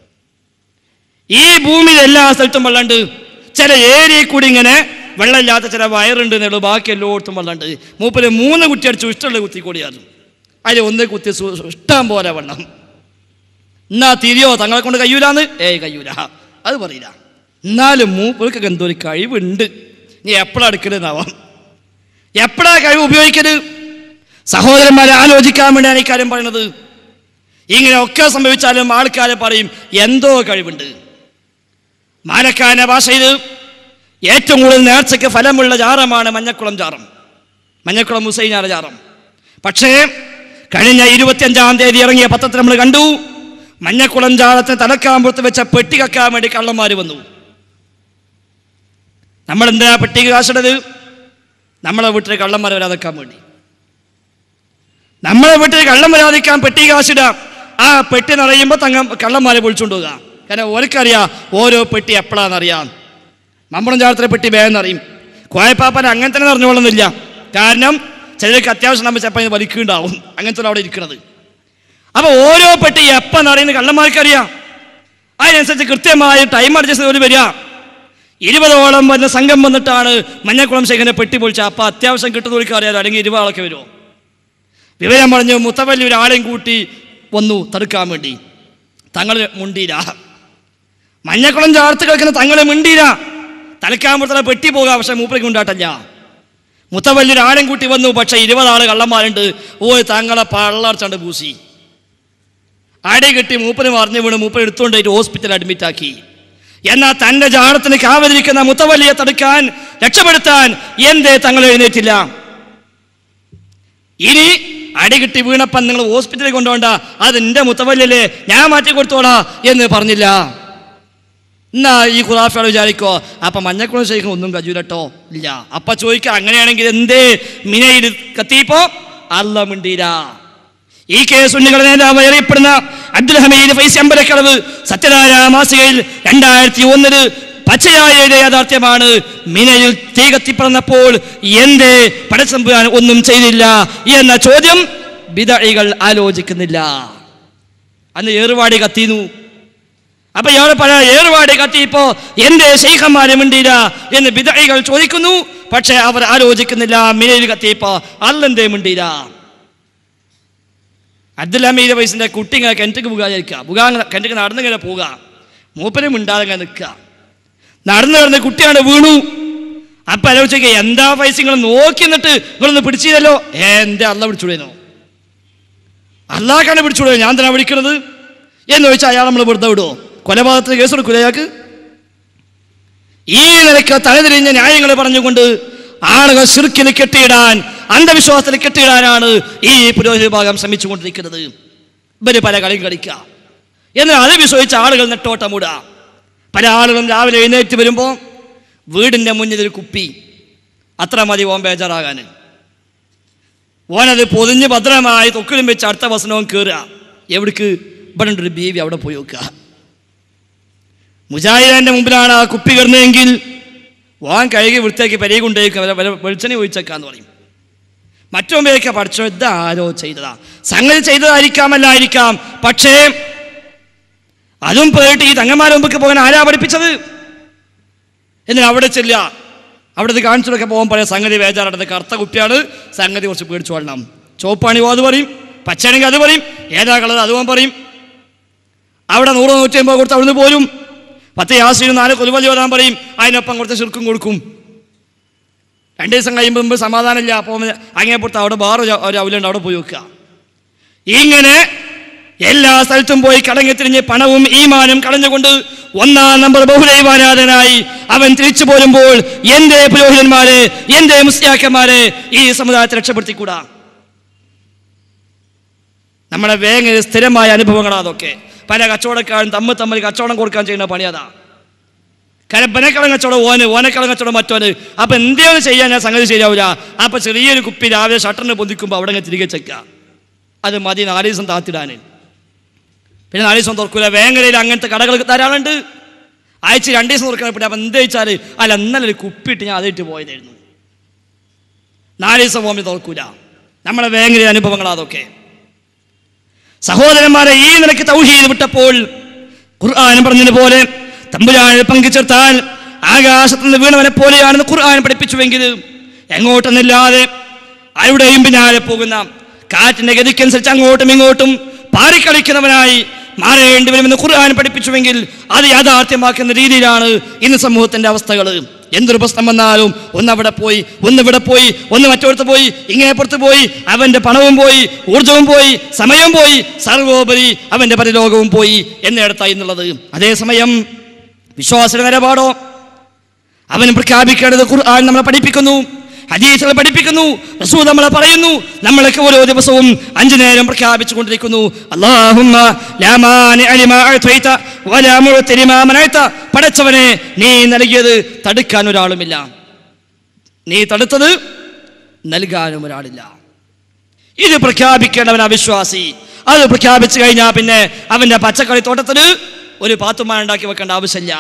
ഈ ഭൂമിയിൽ എല്ലാ സ്ഥലത്തും വെള്ളമുണ്ട് ചില ഏരിയയിൽ കൂടി ഇങ്ങനെ വെള്ളമില്ലാത്ത ചില വയറുണ്ട് എന്നുള്ളൂ ബാക്കി എല്ലായിടത്തും വെള്ളമുണ്ട് മൂപ്പര് മൂന്ന് കുറ്റി അടിച്ചു ഇഷ്ടമുള്ള കുത്തി കൂടിയാണ് അതിൽ ഒന്ന് കുത്തി സു- സു- ഇഷ്ടം പോലെ വെള്ളം എന്നാ തിരിയോ തങ്ങളെ കൊണ്ട് കഴിയൂലാന്ന് ഏയ് കഴിയൂല അത് പറയില്ല എന്നാലും മൂപ്പർക്ക് എന്തോ ഒരു കഴിവുണ്ട് നീ എപ്പോഴാ എടുക്കലെന്നാവാം എപ്പോഴാ കഴിവ് ഉപയോഗിക്കരുത് സഹോദരന്മാരെ ആലോചിക്കാൻ വേണ്ടിയാണ് ഈ കാര്യം പറയുന്നത് ഇങ്ങനെ ഒക്കെ സംഭവിച്ചാലും ആൾക്കാരെ പറയും എന്തോ കഴിവുണ്ട് മാലക്കാന ഭാഷയിൽ ഏറ്റവും കൂടുതൽ നേർച്ചയ്ക്ക് ഫലമുള്ള ജാറമാണ് മഞ്ഞക്കുളം ജാറം മഞ്ഞക്കുളം മുസൈനാര ജാറം പക്ഷേ കഴിഞ്ഞ ഇരുപത്തിയഞ്ചാം തീയതി ഇറങ്ങിയ പത്രത്തിൽ നമ്മൾ കണ്ടു മഞ്ഞക്കുളം ജാറത്തിന് തലക്കാമ്പുറത്ത് വെച്ച പെട്ടി കക്കാൻ വേണ്ടി കള്ളന്മാർ വന്നു നമ്മൾ എന്തിനാ പെട്ടിക്ക് കാശിടത് നമ്മളെ വീട്ടിൽ കള്ളന്മാർ വരാതെക്കാൻ വേണ്ടി നമ്മളെ വീട്ടിൽ കള്ളം വരാതിരിക്കാൻ പെട്ടി കാശിടാം ആ പെട്ടി നിറയുമ്പോൾ തങ്ങ കള്ളന്മാരെ വിളിച്ചുകൊണ്ട് പോകുക കാരണം ഓർക്കറിയാം ഓരോ പെട്ടി എപ്പോഴാണെന്നറിയാം മമ്പളം ചാളത്തിലെ പെട്ടി വേഗം അറിയും കോയപ്പാപ്പൻ അങ്ങനെ തന്നെ നിറഞ്ഞോളുന്നില്ല കാരണം ചിലർക്ക് അത്യാവശ്യം നമ്മൾ ചിലപ്പോൾ അതിന് വലിക്കുണ്ടാവും അങ്ങനത്തെ അവിടെ ഇരിക്കുന്നത് അപ്പോൾ ഓരോ പെട്ടി എപ്പം നിറയുന്ന കള്ളന്മാർക്കറിയാം അതിനനുസരിച്ച് കൃത്യമായ ടൈം അഡ്ജസ്റ്റ് ചെയ്ത് വരിക ഇരുപതോളം വരുന്ന സംഘം വന്നിട്ടാണ് മഞ്ഞക്കുളം ശേഖരനെ പെട്ടി പൊളിച്ച അപ്പം അത്യാവശ്യം കിട്ടുന്നവർക്ക് അറിയാലോ അല്ലെങ്കിൽ ഇരുപതാളൊക്കെ വരുമോ വിവരം പറഞ്ഞു മുത്തവല്ലി ഒരാളെയും കൂട്ടി വന്നു തടുക്കാൻ വേണ്ടി തങ്ങൾ മുണ്ടീര മഞ്ഞക്കുളം ചാർത്ത് കളിക്കുന്ന തങ്ങളെ മിണ്ടീര തലക്കാമ്പുറത്തുള്ള പെട്ടി പോകാം പക്ഷെ മൂപ്പരയ്ക്ക് ഉണ്ടാട്ടല്ല മുത്തവല്ലി ഒരാളെയും കൂട്ടി വന്നു പക്ഷെ ഇരുപതാള് കള്ളന്മാരുണ്ട് ഓ തങ്ങളെ പള്ളർച്ചണ്ട് പൂസി അടി കെട്ടി മൂപ്പന് മറിഞ്ഞു വീണ് മൂപ്പൻ എടുത്തുകൊണ്ട് പോയിട്ട് ഹോസ്പിറ്റലിൽ അഡ്മിറ്റ് ആക്കി എന്നാൽ തന്റെ ജാടത്തിന് കാവലിരിക്കുന്ന മുത്തവല്ലിയെ തടുക്കാൻ രക്ഷപ്പെടുത്താൻ എന്തേ തങ്ങൾ എഴുന്നേറ്റില്ല ഇനി അടികിട്ടി വീണപ്പം നിങ്ങൾ ഹോസ്പിറ്റലിൽ കൊണ്ടുപോണ്ട അത് എൻ്റെ മുത്തവല്ലല്ലേ ഞാൻ മാറ്റി കൊടുത്തോളാ എന്ന് പറഞ്ഞില്ല എന്നാ ഈ ഖുറാഫിയോട് വിചാരിക്കോ അപ്പൊ മഞ്ഞക്കുളം ശരിക്കും ഒന്നും കജൂലട്ടോ ഇല്ല അപ്പൊ ചോദിക്ക അങ്ങനെയാണെങ്കിൽ എന്തേ മിനയിൽ കത്തിയപ്പോ അല്ല മിണ്ടീര ഈ കേസ് ഉണ്ണികളുടെ നേതാവ് അറിയപ്പെടുന്ന അബ്ദുൽ ഹമീദ് ഫൈസി അമ്പലക്കളവ് സത്യനാര മാസികയിൽ രണ്ടായിരത്തി ഒന്നില് പച്ചയായ ഒരു യാഥാർത്ഥ്യമാണ് മിനയിൽ തീ കത്തിപ്പറന്നപ്പോൾ എന്തേ പടച്ചമ്പുരാൻ ഒന്നും ചെയ്തില്ല എന്ന ചോദ്യം വിതഴികൾ ആലോചിക്കുന്നില്ല അന്ന് ഏറുവാടി കത്തിന്നു അപ്പൊ ഇയാളെ പല ഏറുപാട് കത്തിയപ്പോ എന്റെ ശൈഖന്മാരെ മിണ്ടിയില്ല എന്ന് ബിദൈകൾ ചോദിക്കുന്നു പക്ഷെ അവർ ആലോചിക്കുന്നില്ല മിനയിൽ കത്തിയപ്പോ അല്ലെന്തേ മിണ്ടിയില്ല അബ്ദുൽ ഹമീദ് വയസ്സിന്റെ കുട്ടി ഇങ്ങനെ കിണറ്റിക്ക് പോകാതിരിക്കുക പോകാൻ കിണറ്റിക്ക് നടന്നിങ്ങനെ പോവുക മൂപ്പരും മിണ്ടാതെ ഇങ്ങനെ നിൽക്കുക നടന്നു കിടന്ന കുട്ടിയാണ് വീണു അപ്പൊ ആലോചിക്കുക എന്താ പൈസ നിങ്ങൾ നോക്കി എന്നിട്ട് നിങ്ങളൊന്ന് പിടിച്ചില്ലല്ലോ ഏ എന്റെ അല്ല പിടിച്ചുവിടുന്നു അല്ലാക്കാണ് പിടിച്ചുവിടുക ഞാൻ തന്നെ വിളിക്കുന്നത് എന്ന് ചോദിച്ചാൽ അയാൾ നമ്മൾ വെറുതെ വിടുമോ കൊലപാതകത്തിന് കേസ് കൊടുക്കൂല അയാൾക്ക് ഈ നിലയ്ക്ക് തലതിരിഞ്ഞ ന്യായങ്ങൾ പറഞ്ഞുകൊണ്ട് ആളുകൾ ശിർക്കിന് കെട്ടിയിടാൻ അന്ധവിശ്വാസത്തിന് കെട്ടിയിടാനാണ് ഈ പുരോഹിത വിഭാഗം ശ്രമിച്ചുകൊണ്ടിരിക്കുന്നത് ഇവര് പല കളിയും കളിക്കുക എന്നാൽ അത് വിശ്വസിച്ച ആളുകൾ നെട്ടോട്ടം മൂടുക പല ആളുകളും രാവിലെ എഴുന്നേറ്റ് വരുമ്പോൾ വീടിൻ്റെ മുന്നിൽ ഒരു കുപ്പി അത്ര മതി ഓൻ ബേജാറാകാൻ ഓനത് പൊതിഞ്ഞ് ഭദ്രമായി തൊക്കിലും വെച്ച് അടുത്ത വസനവും കയറുക എവിടേക്ക് ഇവിടെ ഉണ്ട് ഒരു ബീവി അവിടെ പോയി വെക്കുക മുജാഹിദന്റെ മുമ്പിലാണ് ആ കുപ്പി കിടന്നതെങ്കിൽ വാൻ കഴുകി വൃത്തിയാക്കി പെരയെ കൊണ്ടേക്കും വെളിച്ചെണ്ണ ഒഴിച്ചേക്കാന്ന് പറയും മറ്റൊമ്പേക്ക് പഠിച്ചോ ഇതാരോ ചെയ്തതാ സംഗതി ചെയ്തതായിരിക്കാമല്ലായിരിക്കാം പക്ഷേ അതും പോയിട്ട് ഈ തങ്ങന്മാരെ മുമ്പ് പോകാൻ ആരാ പഠിപ്പിച്ചത് എന്നിട്ട് അവിടെ ചെല്ലുക അവിടുത്തെ കാണിച്ചിട്ടൊക്കെ പോകാൻ പറയാം സംഗതി വേജാറടത് കറുത്ത കുപ്പിയാണ് സംഗതി കുറച്ച് പേടിച്ചു കൊള്ളണം ചോപ്പാണിവോ അത് പറയും പച്ചയാണെങ്കിൽ അത് പറയും ഏതാ കളർ അതും പറയും അവിടെ നൂറ് നൂറ്റി അമ്പത് കൊടുത്ത് അവിടുന്ന് പോരും പത്ത് യാസിനും നാല് കൊലുവലി വരാൻ പറയും അതിനൊപ്പം കൊടുത്ത് ശിർക്കും കൊടുക്കും രണ്ട് ദിവസം കഴിയുമ്പോൾ മുമ്പ് സമാധാനമില്ല അപ്പോൾ അങ്ങേ പുറത്ത് അവിടെ ബാറ് ഒരു അവലുണ്ട് അവിടെ പോയി വെക്കുക ഇങ്ങനെ എല്ലാ സ്ഥലത്തും പോയി കടങ്ങിത്തിരിഞ്ഞ് പണവും ഈമാനും കളഞ്ഞുകൊണ്ട് ഒന്നാം നമ്പർ ബഹുദൈവാരാധനായി അവൻ തിരിച്ചു പോരുമ്പോൾ എന്റെ പുരോഹിതന്മാരെ എന്റെ മുസ്ലിയാക്കന്മാരെ ഈ സമുദായത്തെ രക്ഷപ്പെടുത്തിക്കൂടാ നമ്മുടെ വേങ്ങ സ്ഥിരമായ അനുഭവങ്ങളാ അതൊക്കെ പല കച്ചവടക്കാരും തമ്മിൽ തമ്മിൽ കച്ചവടം കൊടുക്കാൻ ചെയ്യുന്ന പണി അതാ കാരണം ബനക്കളം കച്ചവടം ഓന് ഓനക്കളം കച്ചവടം മറ്റോന് അപ്പൊ എന്തെങ്കിലും ചെയ്യാൻ ഞാൻ സംഗതി ശരിയാവില്ല അപ്പൊ ചെറിയൊരു കുപ്പി രാവിലെ ഷട്ടറിന് പൊന്തിക്കുമ്പോൾ അവിടെ അങ്ങ് തിരികെ ചെക്കുക അത് മതി നാല് ദിവസം താത്തിടാന് പിന്നെ നാല് ദിവസം തുറക്കൂല വേങ്ങരയിൽ അങ്ങനത്തെ കടകൾ ധാരാളമുണ്ട് ആഴ്ച രണ്ട് ദിവസം തുറക്കാൻ പറ്റില്ല അപ്പം എന്ത് വെച്ചാൽ അല്ല ഇന്നലെ ഒരു കുപ്പിയിട്ട് ഞാൻ അതിട്ട് പോയതായിരുന്നു നാല് ദിവസം പോകുമ്പോൾ തുറക്കൂല നമ്മളെ വേങ്ങരയിലെ അനുഭവങ്ങളാ അതൊക്കെ സഹോദരന്മാരെ ഈ നിലയ്ക്ക് തൗഹീദ് വിട്ടപ്പോൾ ഖുർആൻ പറഞ്ഞതുപോലെ തമ്പുരാനെ പങ്കുചേർത്താൽ ആകാശത്ത് നിന്ന് വീണവനെ പോലെയാണെന്ന് ഖുർആൻ പഠിപ്പിച്ചുവെങ്കിൽ എങ്ങോട്ടെന്നില്ലാതെ ആരുടെയും പിന്നാലെ പോകുന്ന കാറ്റിന്റെ ഗതിക്കനുസരിച്ച് അങ്ങോട്ടും ഇങ്ങോട്ടും പാറിക്കളിക്കുന്നവനായി മാറേണ്ടി വരുമെന്ന് ഖുർആൻ പഠിപ്പിച്ചുവെങ്കിൽ അത് യാഥാർത്ഥ്യമാക്കുന്ന രീതിയിലാണ് ഇന്ന് സമൂഹത്തിന്റെ അവസ്ഥകൾ എന്തൊരു പ്രശ്നം വന്നാലും ഒന്ന് അവിടെ പോയി ഒന്ന് ഇവിടെ പോയി ഒന്ന് മറ്റൊരുത്ത് പോയി ഇങ്ങനെ പുറത്ത് പോയി അവന്റെ പണവും പോയി ഊർജവും പോയി സമയവും പോയി സർവോപരി അവന്റെ പരലോകവും പോയി എന്നിടത്തായി എന്നുള്ളത് അതേസമയം വിശ്വാസയുടെ നിലപാടോ അവൻ പ്രഖ്യാപിക്കേണ്ടത് ഖുർആൻ നമ്മളെ പഠിപ്പിക്കുന്നു ഹദീസുകൾ പഠിപ്പിക്കുന്നു റസൂൽ നമ്മളെ പറയുന്നു നമ്മളൊക്കെ ഓരോ ദിവസവും അഞ്ചു നേരം പ്രഖ്യാപിച്ചു കൊണ്ടിരിക്കുന്നു അല്ലാഹുമ്മ ലാ മാനിഅ ലിമാ അഅ്തൈത വലാ മുഅ്തി ലിമാ മനഅ്ത പടച്ചവനെ നീ നൽകിയത് തടുക്കാൻ ഒരാളുമില്ല നീ തടുത്തത് നൽകാനും ഒരാളില്ല ഇത് പ്രഖ്യാപിക്കേണ്ടവൻ അവിശ്വാസി അത് പ്രഖ്യാപിച്ചു കഴിഞ്ഞാൽ പിന്നെ അവന്റെ പച്ചക്കറി തോട്ടത്തിന് ഒരു പാത്തുമാൻ ഉണ്ടാക്കി വെക്കേണ്ട ആവശ്യമില്ല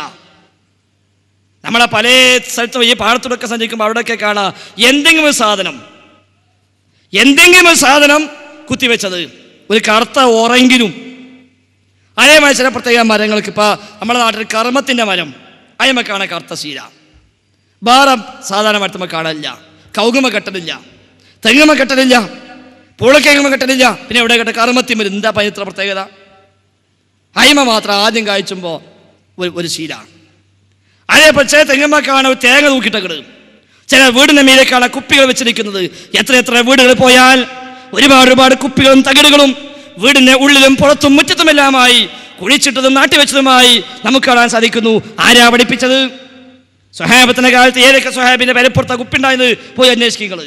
നമ്മളെ പല സ്ഥലത്തും ഈ പാടത്തൂടൊക്കെ സഞ്ചരിക്കുമ്പോൾ അവിടെയൊക്കെ കാണാം എന്തെങ്കിലും ഒരു സാധനം എന്തെങ്കിലും ഒരു സാധനം കുത്തിവെച്ചത് ഒരു കറുത്ത ഓറെങ്കിലും അതേമാതിരി ചില പ്രത്യേക മരങ്ങൾക്ക് ഇപ്പം നമ്മുടെ നാട്ടിൽ കർമ്മത്തിൻ്റെ മരം അയമക്കാണ് കറുത്ത ശീല വേറെ സാധാരണ മരത്തുമ്പോൾ കാണാനില്ല കൗകുമ കെട്ടലില്ല തെങ്ങുമ കെട്ടലില്ല പുഴക്കേങ്ങുമ കെട്ടലില്ല പിന്നെ എവിടെ കെട്ട കർമ്മത്തിമൽ എന്താ പൈത്ര പ്രത്യേകത അയിമ മാത്രം ആദ്യം കായ്ച്ചുമ്പോൾ ഒരു ഒരു ശീല അതേപോലെ ചില തെങ്ങമ്മക്കാണ് ഒരു തേങ്ങ തൂക്കിട്ടത് ചില വീടിന്റെ മീലേക്കാണ് കുപ്പികൾ വെച്ചിരിക്കുന്നത് എത്ര എത്ര വീടുകളിൽ പോയാൽ ഒരുപാട് ഒരുപാട് കുപ്പികളും തകിടുകളും വീടിന്റെ ഉള്ളിലും പുറത്തും മുറ്റത്തുമെല്ലാമായി കുഴിച്ചിട്ടതും നാട്ടിവെച്ചതുമായി നമുക്ക് കാണാൻ സാധിക്കുന്നു ആരാ പഠിപ്പിച്ചത് സ്വഹാബത്തിന്റെ കാലത്ത് ഏതൊക്കെ സ്വഹാബിന്റെ പെരപ്പുറത്ത കുപ്പിണ്ടായത് പോയി അന്വേഷിക്കുന്നത്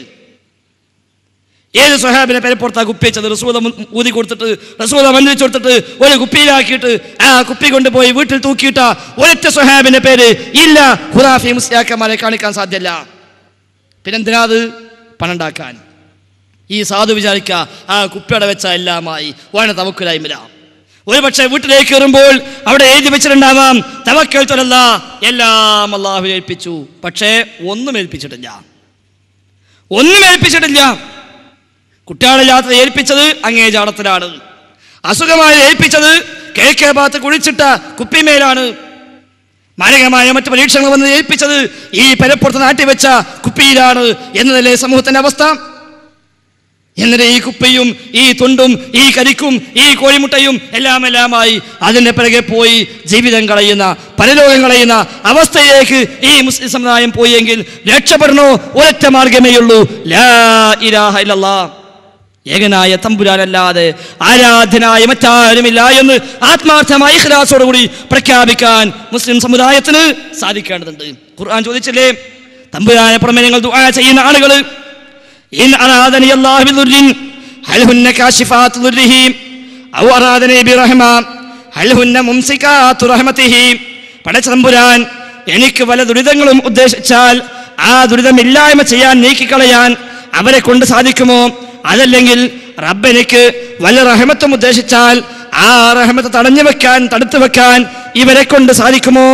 ഏത് സ്വഹാബിനെ പെരപ്പുറത്താ കുപ്പി വെച്ചത് റസൂല മു- ഊതി കൊടുത്തിട്ട് റസൂല മന്ത്രിച്ചു കൊടുത്തിട്ട് ഒരു കുപ്പിയിലാക്കിയിട്ട് ആ കുപ്പി കൊണ്ടുപോയി വീട്ടിൽ തൂക്കിയിട്ട ഒരൊറ്റ സ്വഹാബിന്റെ പേര് ഇല്ല ഖുറാഫി മുസ്ലിയാക്കന്മാരെ കാണിക്കാൻ സാധ്യല്ല പിന്നെന്തിനാ അത് പണുണ്ടാക്കാൻ ഈ സാധു വിചാരിക്ക ആ കുപ്പിയുടെ വെച്ച എല്ലാമായി വാഴ തവക്കുലായ്മല ഒരു പക്ഷേ വീട്ടിലേക്ക് കയറുമ്പോൾ അവിടെ എഴുതി വെച്ചിട്ടുണ്ടാവാം തവക്കൽ തൊലല്ല എല്ലാം അള്ളാഹു ഏൽപ്പിച്ചു പക്ഷേ ഒന്നും ഏൽപ്പിച്ചിട്ടില്ല ഒന്നും ഏൽപ്പിച്ചിട്ടില്ല കുട്ടികളെ യാത്ര ഏൽപ്പിച്ചത് അങ്ങേ ജാടത്തിലാണ് അസുഖമായി ഏൽപ്പിച്ചത് കിഴക്കേ ഭാഗത്ത് കുഴിച്ചിട്ട കുപ്പിമേലാണ് മാരകമായ മറ്റു പരീക്ഷണങ്ങൾ വന്ന് ഏൽപ്പിച്ചത് ഈ പരപ്പുറത്ത് നാട്ടിവെച്ച കുപ്പിയിലാണ് എന്നതല്ലേ സമൂഹത്തിന്റെ അവസ്ഥ എന്നിട്ട് ഈ കുപ്പിയും ഈ തുണ്ടും ഈ കരിക്കും ഈ കോഴിമുട്ടയും എല്ലാം എല്ലാമായി അതിന്റെ പിറകെ പോയി ജീവിതം കളയുന്ന പരലോകം കളയുന്ന അവസ്ഥയിലേക്ക് ഈ മുസ്ലിം സമുദായം പോയെങ്കിൽ രക്ഷപ്പെടണോ ഒരൊറ്റ മാർഗമേ ഉള്ളൂ ലാ ഇലാഹ ഇല്ലല്ലാ ഏകനായ തമ്പുരാനല്ലാതെ ആരാധ്യനായ മറ്റാരുമില്ല എന്ന് ആത്മാർത്ഥമായ ഇഖ്ലാസോടുകൂടി പ്രഖ്യാപിക്കാൻ മുസ്ലിം സമുദായത്തിന് സാധിക്കേണ്ടതുണ്ട് ഖുർആൻ ചോദിച്ചില്ലേ തമ്പുരാനെ പുറമെ നിങ്ങൾ ദുആ ചെയ്യുന്ന ആളുകൾ ഇൻ അറാദനി അല്ലാഹു ബിദുർരിൻ ഹൽ ഹുന്ന കാശിഫാത്തു ദുർരിഹി ഔ അറാദനി ബിറഹ്മ ഹൽ ഹുന്ന മുംസികാത്തു റഹ്മതിഹി പടച്ച തമ്പുരാൻ എനിക്ക് വല്ല ദുരിതങ്ങളും ഉദ്ദേശിച്ചാൽ ആ ദുരിതമില്ലായ്മ ചെയ്യാൻ നീക്കിക്കളയാൻ അവരെ കൊണ്ട് സാധിക്കുമോ അതല്ലെങ്കിൽ റബ്ബ് എനിക്ക് വല്ല റഹമത്തും ഉദ്ദേശിച്ചാൽ ആ റഹമത്ത് തടഞ്ഞു വെക്കാൻ തടുത്തു വെക്കാൻ ഇവരെ കൊണ്ട് സാധിക്കുമോ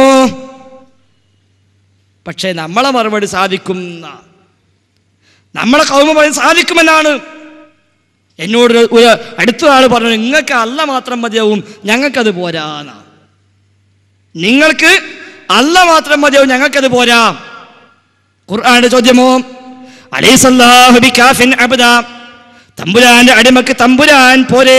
പക്ഷേ നമ്മളെ മറുപടി സാധിക്കും എന്നാ. നമ്മളെ കൗമ പറയും സാധിക്കുമെന്നാണ് എന്നോട് ഒരു- ഒരു അടുത്ത ആൾ പറഞ്ഞു നിങ്ങൾക്ക് അല്ല മാത്രം മതിയാവും ഞങ്ങൾക്കത് പോരാന്നാ നിങ്ങൾക്ക് അല്ല മാത്രം മതിയാവും ഞങ്ങൾക്കത് പോരാ ഖുർആന്റെ ചോദ്യമോ അലൈസല്ലാഹു ബികാഫിൻ അബ്ദ തമ്പുരാന്റെ അടിമക്ക് തമ്പുരാൻ പോലെ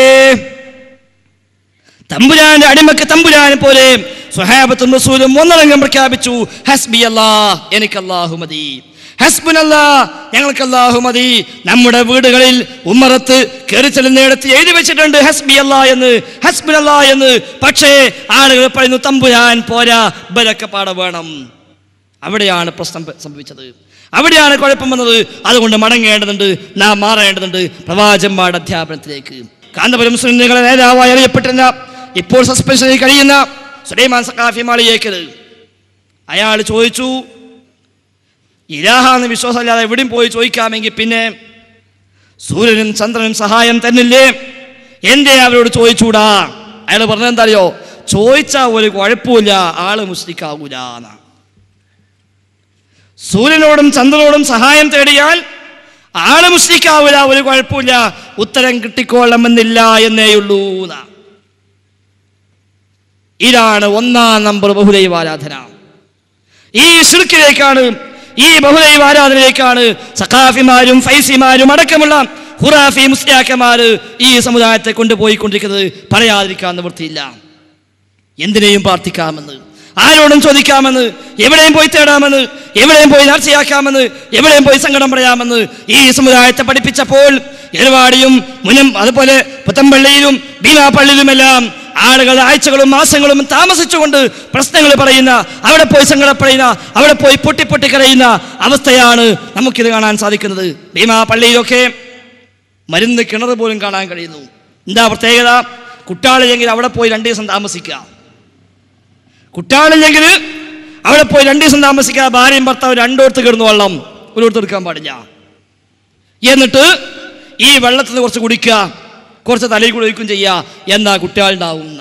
തമ്പുരാന്റെ അടിമക്ക് തമ്പുരാൻ പോലെ സ്വഹാബത്തും റസൂലും ഒന്നടങ്കം പ്രഖ്യാപിച്ചു ഹസ്ബി അല്ലാ എനിക്ക് അല്ലാഹു മതി ഹസ്ബുനല്ലാ ഞങ്ങൾക്ക് അല്ലാഹു മതി നമ്മുടെ വീടുകളിൽ ഉമ്മറത്ത് കയറി ചെല്ലുന്നിടത്ത് എഴുതി വെച്ചിട്ടുണ്ട് ഹസ്ബി അല്ലാ എന്ന് ഹസ്ബുനല്ലാ എന്ന് പക്ഷേ ആളുകൾ പറയുന്നു തമ്പുരാൻ പോരാ ബലക്കെ പാട വേണം അവിടെയാണ് പ്രശ്നം സംഭവിച്ചത് അവിടെയാണ് കുഴപ്പം വന്നത് അതുകൊണ്ട് മടങ്ങേണ്ടതുണ്ട് നാം മാറേണ്ടതുണ്ട് പ്രവാചന്മാരുടെ അധ്യാപനത്തിലേക്ക് കാന്തപുരം സുന്നികളെ നേതാവായി അറിയപ്പെട്ടിരുന്ന ഇപ്പോൾ സസ്പെൻഷനിൽ കഴിയുന്ന സുലൈമാൻ സക്കാഫി മാളിയേക്കൽ അയാൾ ചോദിച്ചു ഇലാഹാന്ന് വിശ്വാസമില്ലാതെ എവിടെയും പോയി ചോദിക്കാമെങ്കിൽ പിന്നെ സൂര്യനും ചന്ദ്രനും സഹായം തന്നില്ലേ എന്തേ അവരോട് ചോദിച്ചൂടാ അയാൾ പറഞ്ഞെന്താ അറിയോ ചോദിച്ചാൽ ഒരു കുഴപ്പമില്ല ആള് മുസ്ലിക്കാവൂല എന്നാ സൂര്യനോടും ചന്ദ്രനോടും സഹായം തേടിയാൽ ആള് മുസ്ലിക്കാവൂല ഒരു കുഴപ്പമില്ല ഉത്തരം കിട്ടിക്കൊള്ളണമെന്നില്ല എന്നേയുള്ളൂ എന്നാ. ഇതാണ് ഒന്നാം നമ്പർ ബഹുദൈവാരാധന ഈ ഷിർക്കിലേക്കാണ് ഈ ബഹുദൈവാരാധനയിലേക്കാണ് സഖാഫിമാരും ഫൈസിമാരും അടക്കമുള്ള ഹുറാഫി മുസ്ലിയാക്കന്മാര് ഈ സമുദായത്തെ കൊണ്ടുപോയിക്കൊണ്ടിരിക്കുന്നത് പറയാതിരിക്കാൻ നിവൃത്തിയില്ല എന്തിനേയും പ്രാർത്ഥിക്കാമെന്ന് ആരോടും ചോദിക്കാമെന്ന് എവിടെയും പോയി തേടാമെന്ന് എവിടെയും പോയി നേർച്ചയാക്കാമെന്ന് എവിടെയും പോയി സങ്കടം പറയാമെന്ന് ഈ സമുദായത്തെ പഠിപ്പിച്ചപ്പോൾ എരുവാടിയും മുനം അതുപോലെ പുത്തമ്പള്ളിയിലും ഭീമാപ്പള്ളിയിലുമെല്ലാം ആളുകൾ ആഴ്ചകളും മാസങ്ങളും താമസിച്ചുകൊണ്ട് പ്രശ്നങ്ങൾ പറയുന്ന അവിടെ പോയി സങ്കടപ്പെടുന്ന അവിടെ പോയി പൊട്ടി പൊട്ടി കരയുന്ന അവസ്ഥയാണ് നമുക്കിത് കാണാൻ സാധിക്കുന്നത് ഭീമാപ്പള്ളിയിലൊക്കെ മരുന്ന് കിണർ പോലും കാണാൻ കഴിയുന്നു എന്താ പ്രത്യേകത കുട്ടാളില്ലെങ്കിൽ അവിടെ പോയി രണ്ട് ദിവസം താമസിക്കാം കുട്ടാളില്ലെങ്കിൽ അവിടെ പോയി രണ്ട് ദിവസം താമസിക്കുക ഭാര്യയും ഭർത്താവ് രണ്ടോടത്ത് കിടന്നു വെള്ളം ഒരിടത്ത് എടുക്കാൻ പാടില്ല എന്നിട്ട് ഈ വെള്ളത്തിൽ നിന്ന് കുറച്ച് കുടിക്കുക കുറച്ച് തലയിൽ കൂടി ഒഴിക്കും ചെയ്യുക എന്നാ കുട്ടികളുണ്ടാവുന്ന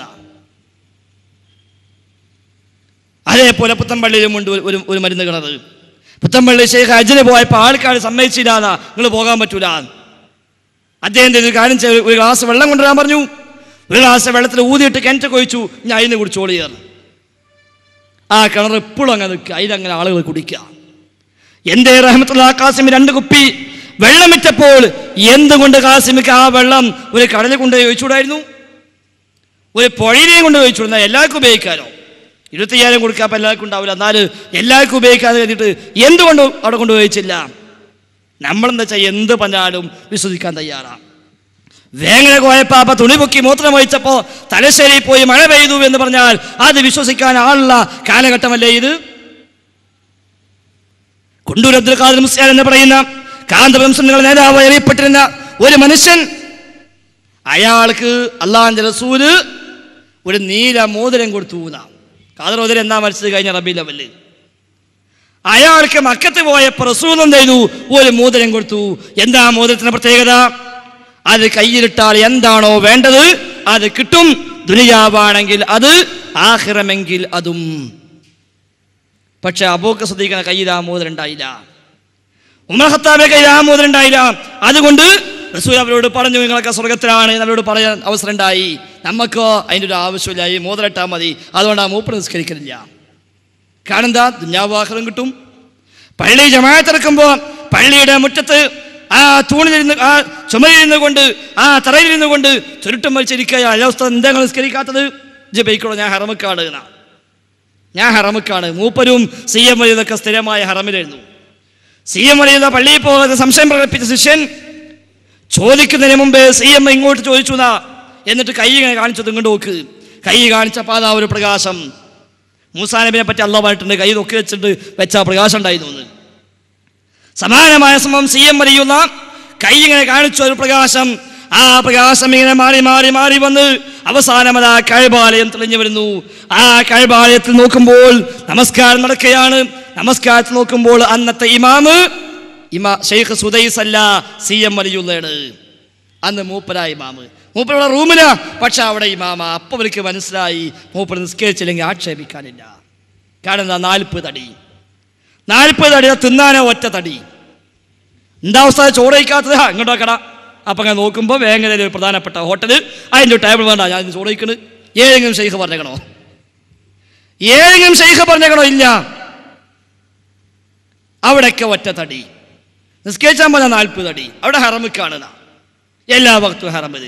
അതേപോലെ പുത്തമ്പള്ളിയിലും ഉണ്ട് ഒരു- ഒരു ഒരു മരുന്ന് കിണറ് പുത്തമ്പള്ളി ശേഖ് അജിന് പോയപ്പോൾ ആൾക്കാർ സമ്മതിച്ചില്ല നിങ്ങൾ പോകാൻ പറ്റൂല അദ്ദേഹം ഒരു കാര്യം ചെയ്ത് ഒരു ഗ്ലാസ് വെള്ളം കൊണ്ടുവരാൻ പറഞ്ഞു ഒരു ഗ്ലാസ് വെള്ളത്തിൽ ഊതിയിട്ട് കിണറ്റ് കൊഴിച്ചു ഞാൻ അതിന് കുടിച്ചോളിയാണ് ആ കിണർ എപ്പോഴും അങ്ങനെ നിൽക്കുക അതിലങ്ങനെ ആളുകൾ കുടിക്കുക എന്തേ റഹമത്തുള്ള കാസിമി രണ്ട് കുപ്പി വെള്ളം വിറ്റപ്പോൾ എന്തുകൊണ്ട് കാസിമിക്ക് ആ വെള്ളം ഒരു കടലിൽ കൊണ്ട് ഒഴിച്ചുകൂടായിരുന്നു ഒരു പുഴയിലെയും കൊണ്ട് ഒഴിച്ചുകൂടുന്ന എല്ലാവർക്കും ഉപയോഗിക്കാനോ ഇരുപത്തയ്യായിരം കൊടുക്കാൻ അപ്പം എല്ലാവർക്കും ഉണ്ടാവില്ല എന്നാൽ എല്ലാവർക്കും ഉപയോഗിക്കാതെ കരുതിയിട്ട് എന്തുകൊണ്ട് അവിടെ കൊണ്ട് ഉപയോഗിച്ചില്ല നമ്മളെന്താ വെച്ചാൽ എന്ത് പറഞ്ഞാലും വിശ്വസിക്കാൻ തയ്യാറാണ് വേങ്ങര കോയപ്പാപ്പ തുണി പൊക്കി മൂത്രം ഒഴിച്ചപ്പോ തലശ്ശേരി പോയി മഴ പെയ്തു എന്ന് പറഞ്ഞാൽ അത് വിശ്വസിക്കാൻ ആളുള്ള കാലഘട്ടമല്ലേ ഇത് കുണ്ടൂർ അബ്ദുൽ ഖാദർ മുസ്ലിയാർ എന്ന് പറയുന്ന കാന്തവംശങ്ങളുടെ നേതാവ് അറിയപ്പെട്ടിരുന്ന ഒരു മനുഷ്യൻ അയാൾക്ക് അള്ളാന്റെ റസൂല് ഒരു നീല മോതിരം കൊടുത്തു എന്നാ ഖാദർ മോതിരം എന്താ മരിച്ചത് കഴിഞ്ഞ റബി ലെവല് അയാൾക്ക് മക്കത്ത് പോയപ്പോൾ റസൂൽ എന്ത് ചെയ്തു ഒരു മോതിരം കൊടുത്തു എന്താ മോതിരത്തിന്റെ പ്രത്യേകത അത് കയ്യിലിട്ടാൽ എന്താണോ വേണ്ടത് അത് കിട്ടും ദുനിയാവാണെങ്കിൽ അത് ആഹിറമെങ്കിൽ അതും പക്ഷെ അബൂക്ക് ശ്രദ്ധിക്കുന്ന കയ്യിൽ ആ മോതിരം ഉണ്ടായില്ല ഉമർ ഖത്താബെ കയ്യിൽ ആ മോതിരം ഉണ്ടായില്ല അതുകൊണ്ട് റസൂൽ അവരോട് പറഞ്ഞു നിങ്ങളൊക്കെ സ്വർഗത്തിലാണ് എന്ന് അവരോട് പറയാൻ അവസരം ഉണ്ടായി നമുക്കോ അതിൻ്റെ ഒരു ആവശ്യമില്ല ഈ മോതിരട്ടാൽ മതി അതുകൊണ്ട് ആ മൂപ്പർ നിസ്കരിക്കുന്നില്ല കാരണം എന്താ ദുഞ്ഞാവാഹനം കിട്ടും പള്ളി ജമാഅത്തിറക്കുമ്പോൾ പള്ളിയുടെ മുറ്റത്ത് ആ തൂണിലിരുന്ന് ആ ചുമലിരുന്ന് കൊണ്ട് ആ തറയിലിരുന്ന് കൊണ്ട് ചുരുട്ടം വലിച്ചിരിക്കുക അലവസ്ഥ എന്താ നിങ്ങൾ നിസ്കരിക്കാത്തത് ജപിക്കണോ ഞാൻ ഹറമക്കാണ് എന്നാ ഞാൻ ഹറമക്കാണ് മൂപ്പരും സി എം വലിയതൊക്കെ സ്ഥിരമായ ഹറമിലായിരുന്നു സി എം വലിയ പള്ളിയിൽ പോകാതെ സംശയം പ്രകടിപ്പിച്ച ശിഷ്യൻ ചോദിക്കുന്നതിന് മുമ്പേ സി എം ഇങ്ങോട്ട് ചോദിച്ചു എന്നാ എന്നിട്ട് കൈ ഇങ്ങനെ കാണിച്ചത് ഇങ്ങോട്ട് നോക്ക് കൈ കാണിച്ചപ്പോൾ അതാ ഒരു പ്രകാശം മൂസാ നബിനെ പറ്റി അല്ല പറഞ്ഞിട്ടുണ്ട് കൈ നോക്കി വെച്ചിട്ട് വെച്ച ആ പ്രകാശം ഉണ്ടായിരുന്നു എന്ന് സമാനമായ സംഭവം സി എം വലിയുന്ന കൈ ഇങ്ങനെ കാണിച്ച ഒരു പ്രകാശം ആ പ്രകാശം ഇങ്ങനെ മാറി മാറി മാറി വന്ന് അവസാനം അത് ആ കഴിവാലയം തെളിഞ്ഞു വരുന്നു ആ കഴിവാലയത്തിൽ നോക്കുമ്പോൾ നമസ്കാരം നടക്കുകയാണ് നമസ്കാരത്തിൽ നോക്കുമ്പോൾ അന്നത്തെ ഇമാമ് ഇമാ ഷെയ്ഖ് സുദൈസ് അല്ല സി എം വലിയുള്ളയാണ് അന്ന് മൂപ്പര ഇമാമ് മൂപ്പരുടെ റൂമിലാ പക്ഷെ അവിടെ ഇമാമ അപ്പം അവർക്ക് മനസ്സിലായി മൂപ്പർ നിസ്കരിച്ചില്ലെങ്കിൽ ആക്ഷേപിക്കാനില്ല കാരണം എന്താ നാൽപ്പത് തടി നാൽപ്പത് തടി തിന്നാനോ ഒറ്റ തടി എന്താ അവസ്ഥ ചോറ് കഴിക്കാത്തത് ഇങ്ങോട്ട് വെക്കട അപ്പം അങ്ങനെ നോക്കുമ്പോൾ വേങ്ങരയിൽ ഒരു പ്രധാനപ്പെട്ട ഹോട്ടൽ അതിൻ്റെ ടേബിൾ വേണ്ട ഞാൻ ചോറ് കഴിക്കണ് ഏതെങ്കിലും ഷെയ്ഖ് പറഞ്ഞേക്കണോ ഏതെങ്കിലും ഷെയ്ഖ് പറഞ്ഞേക്കണോ ഇല്ല അവിടെയൊക്കെ ഒറ്റ തടി നിസ്കരിച്ചാൽ പോലെ നാൽപ്പത് അടി അവിടെ ഹറമ് കാണുക എല്ലാ വക്തും ഹറമില്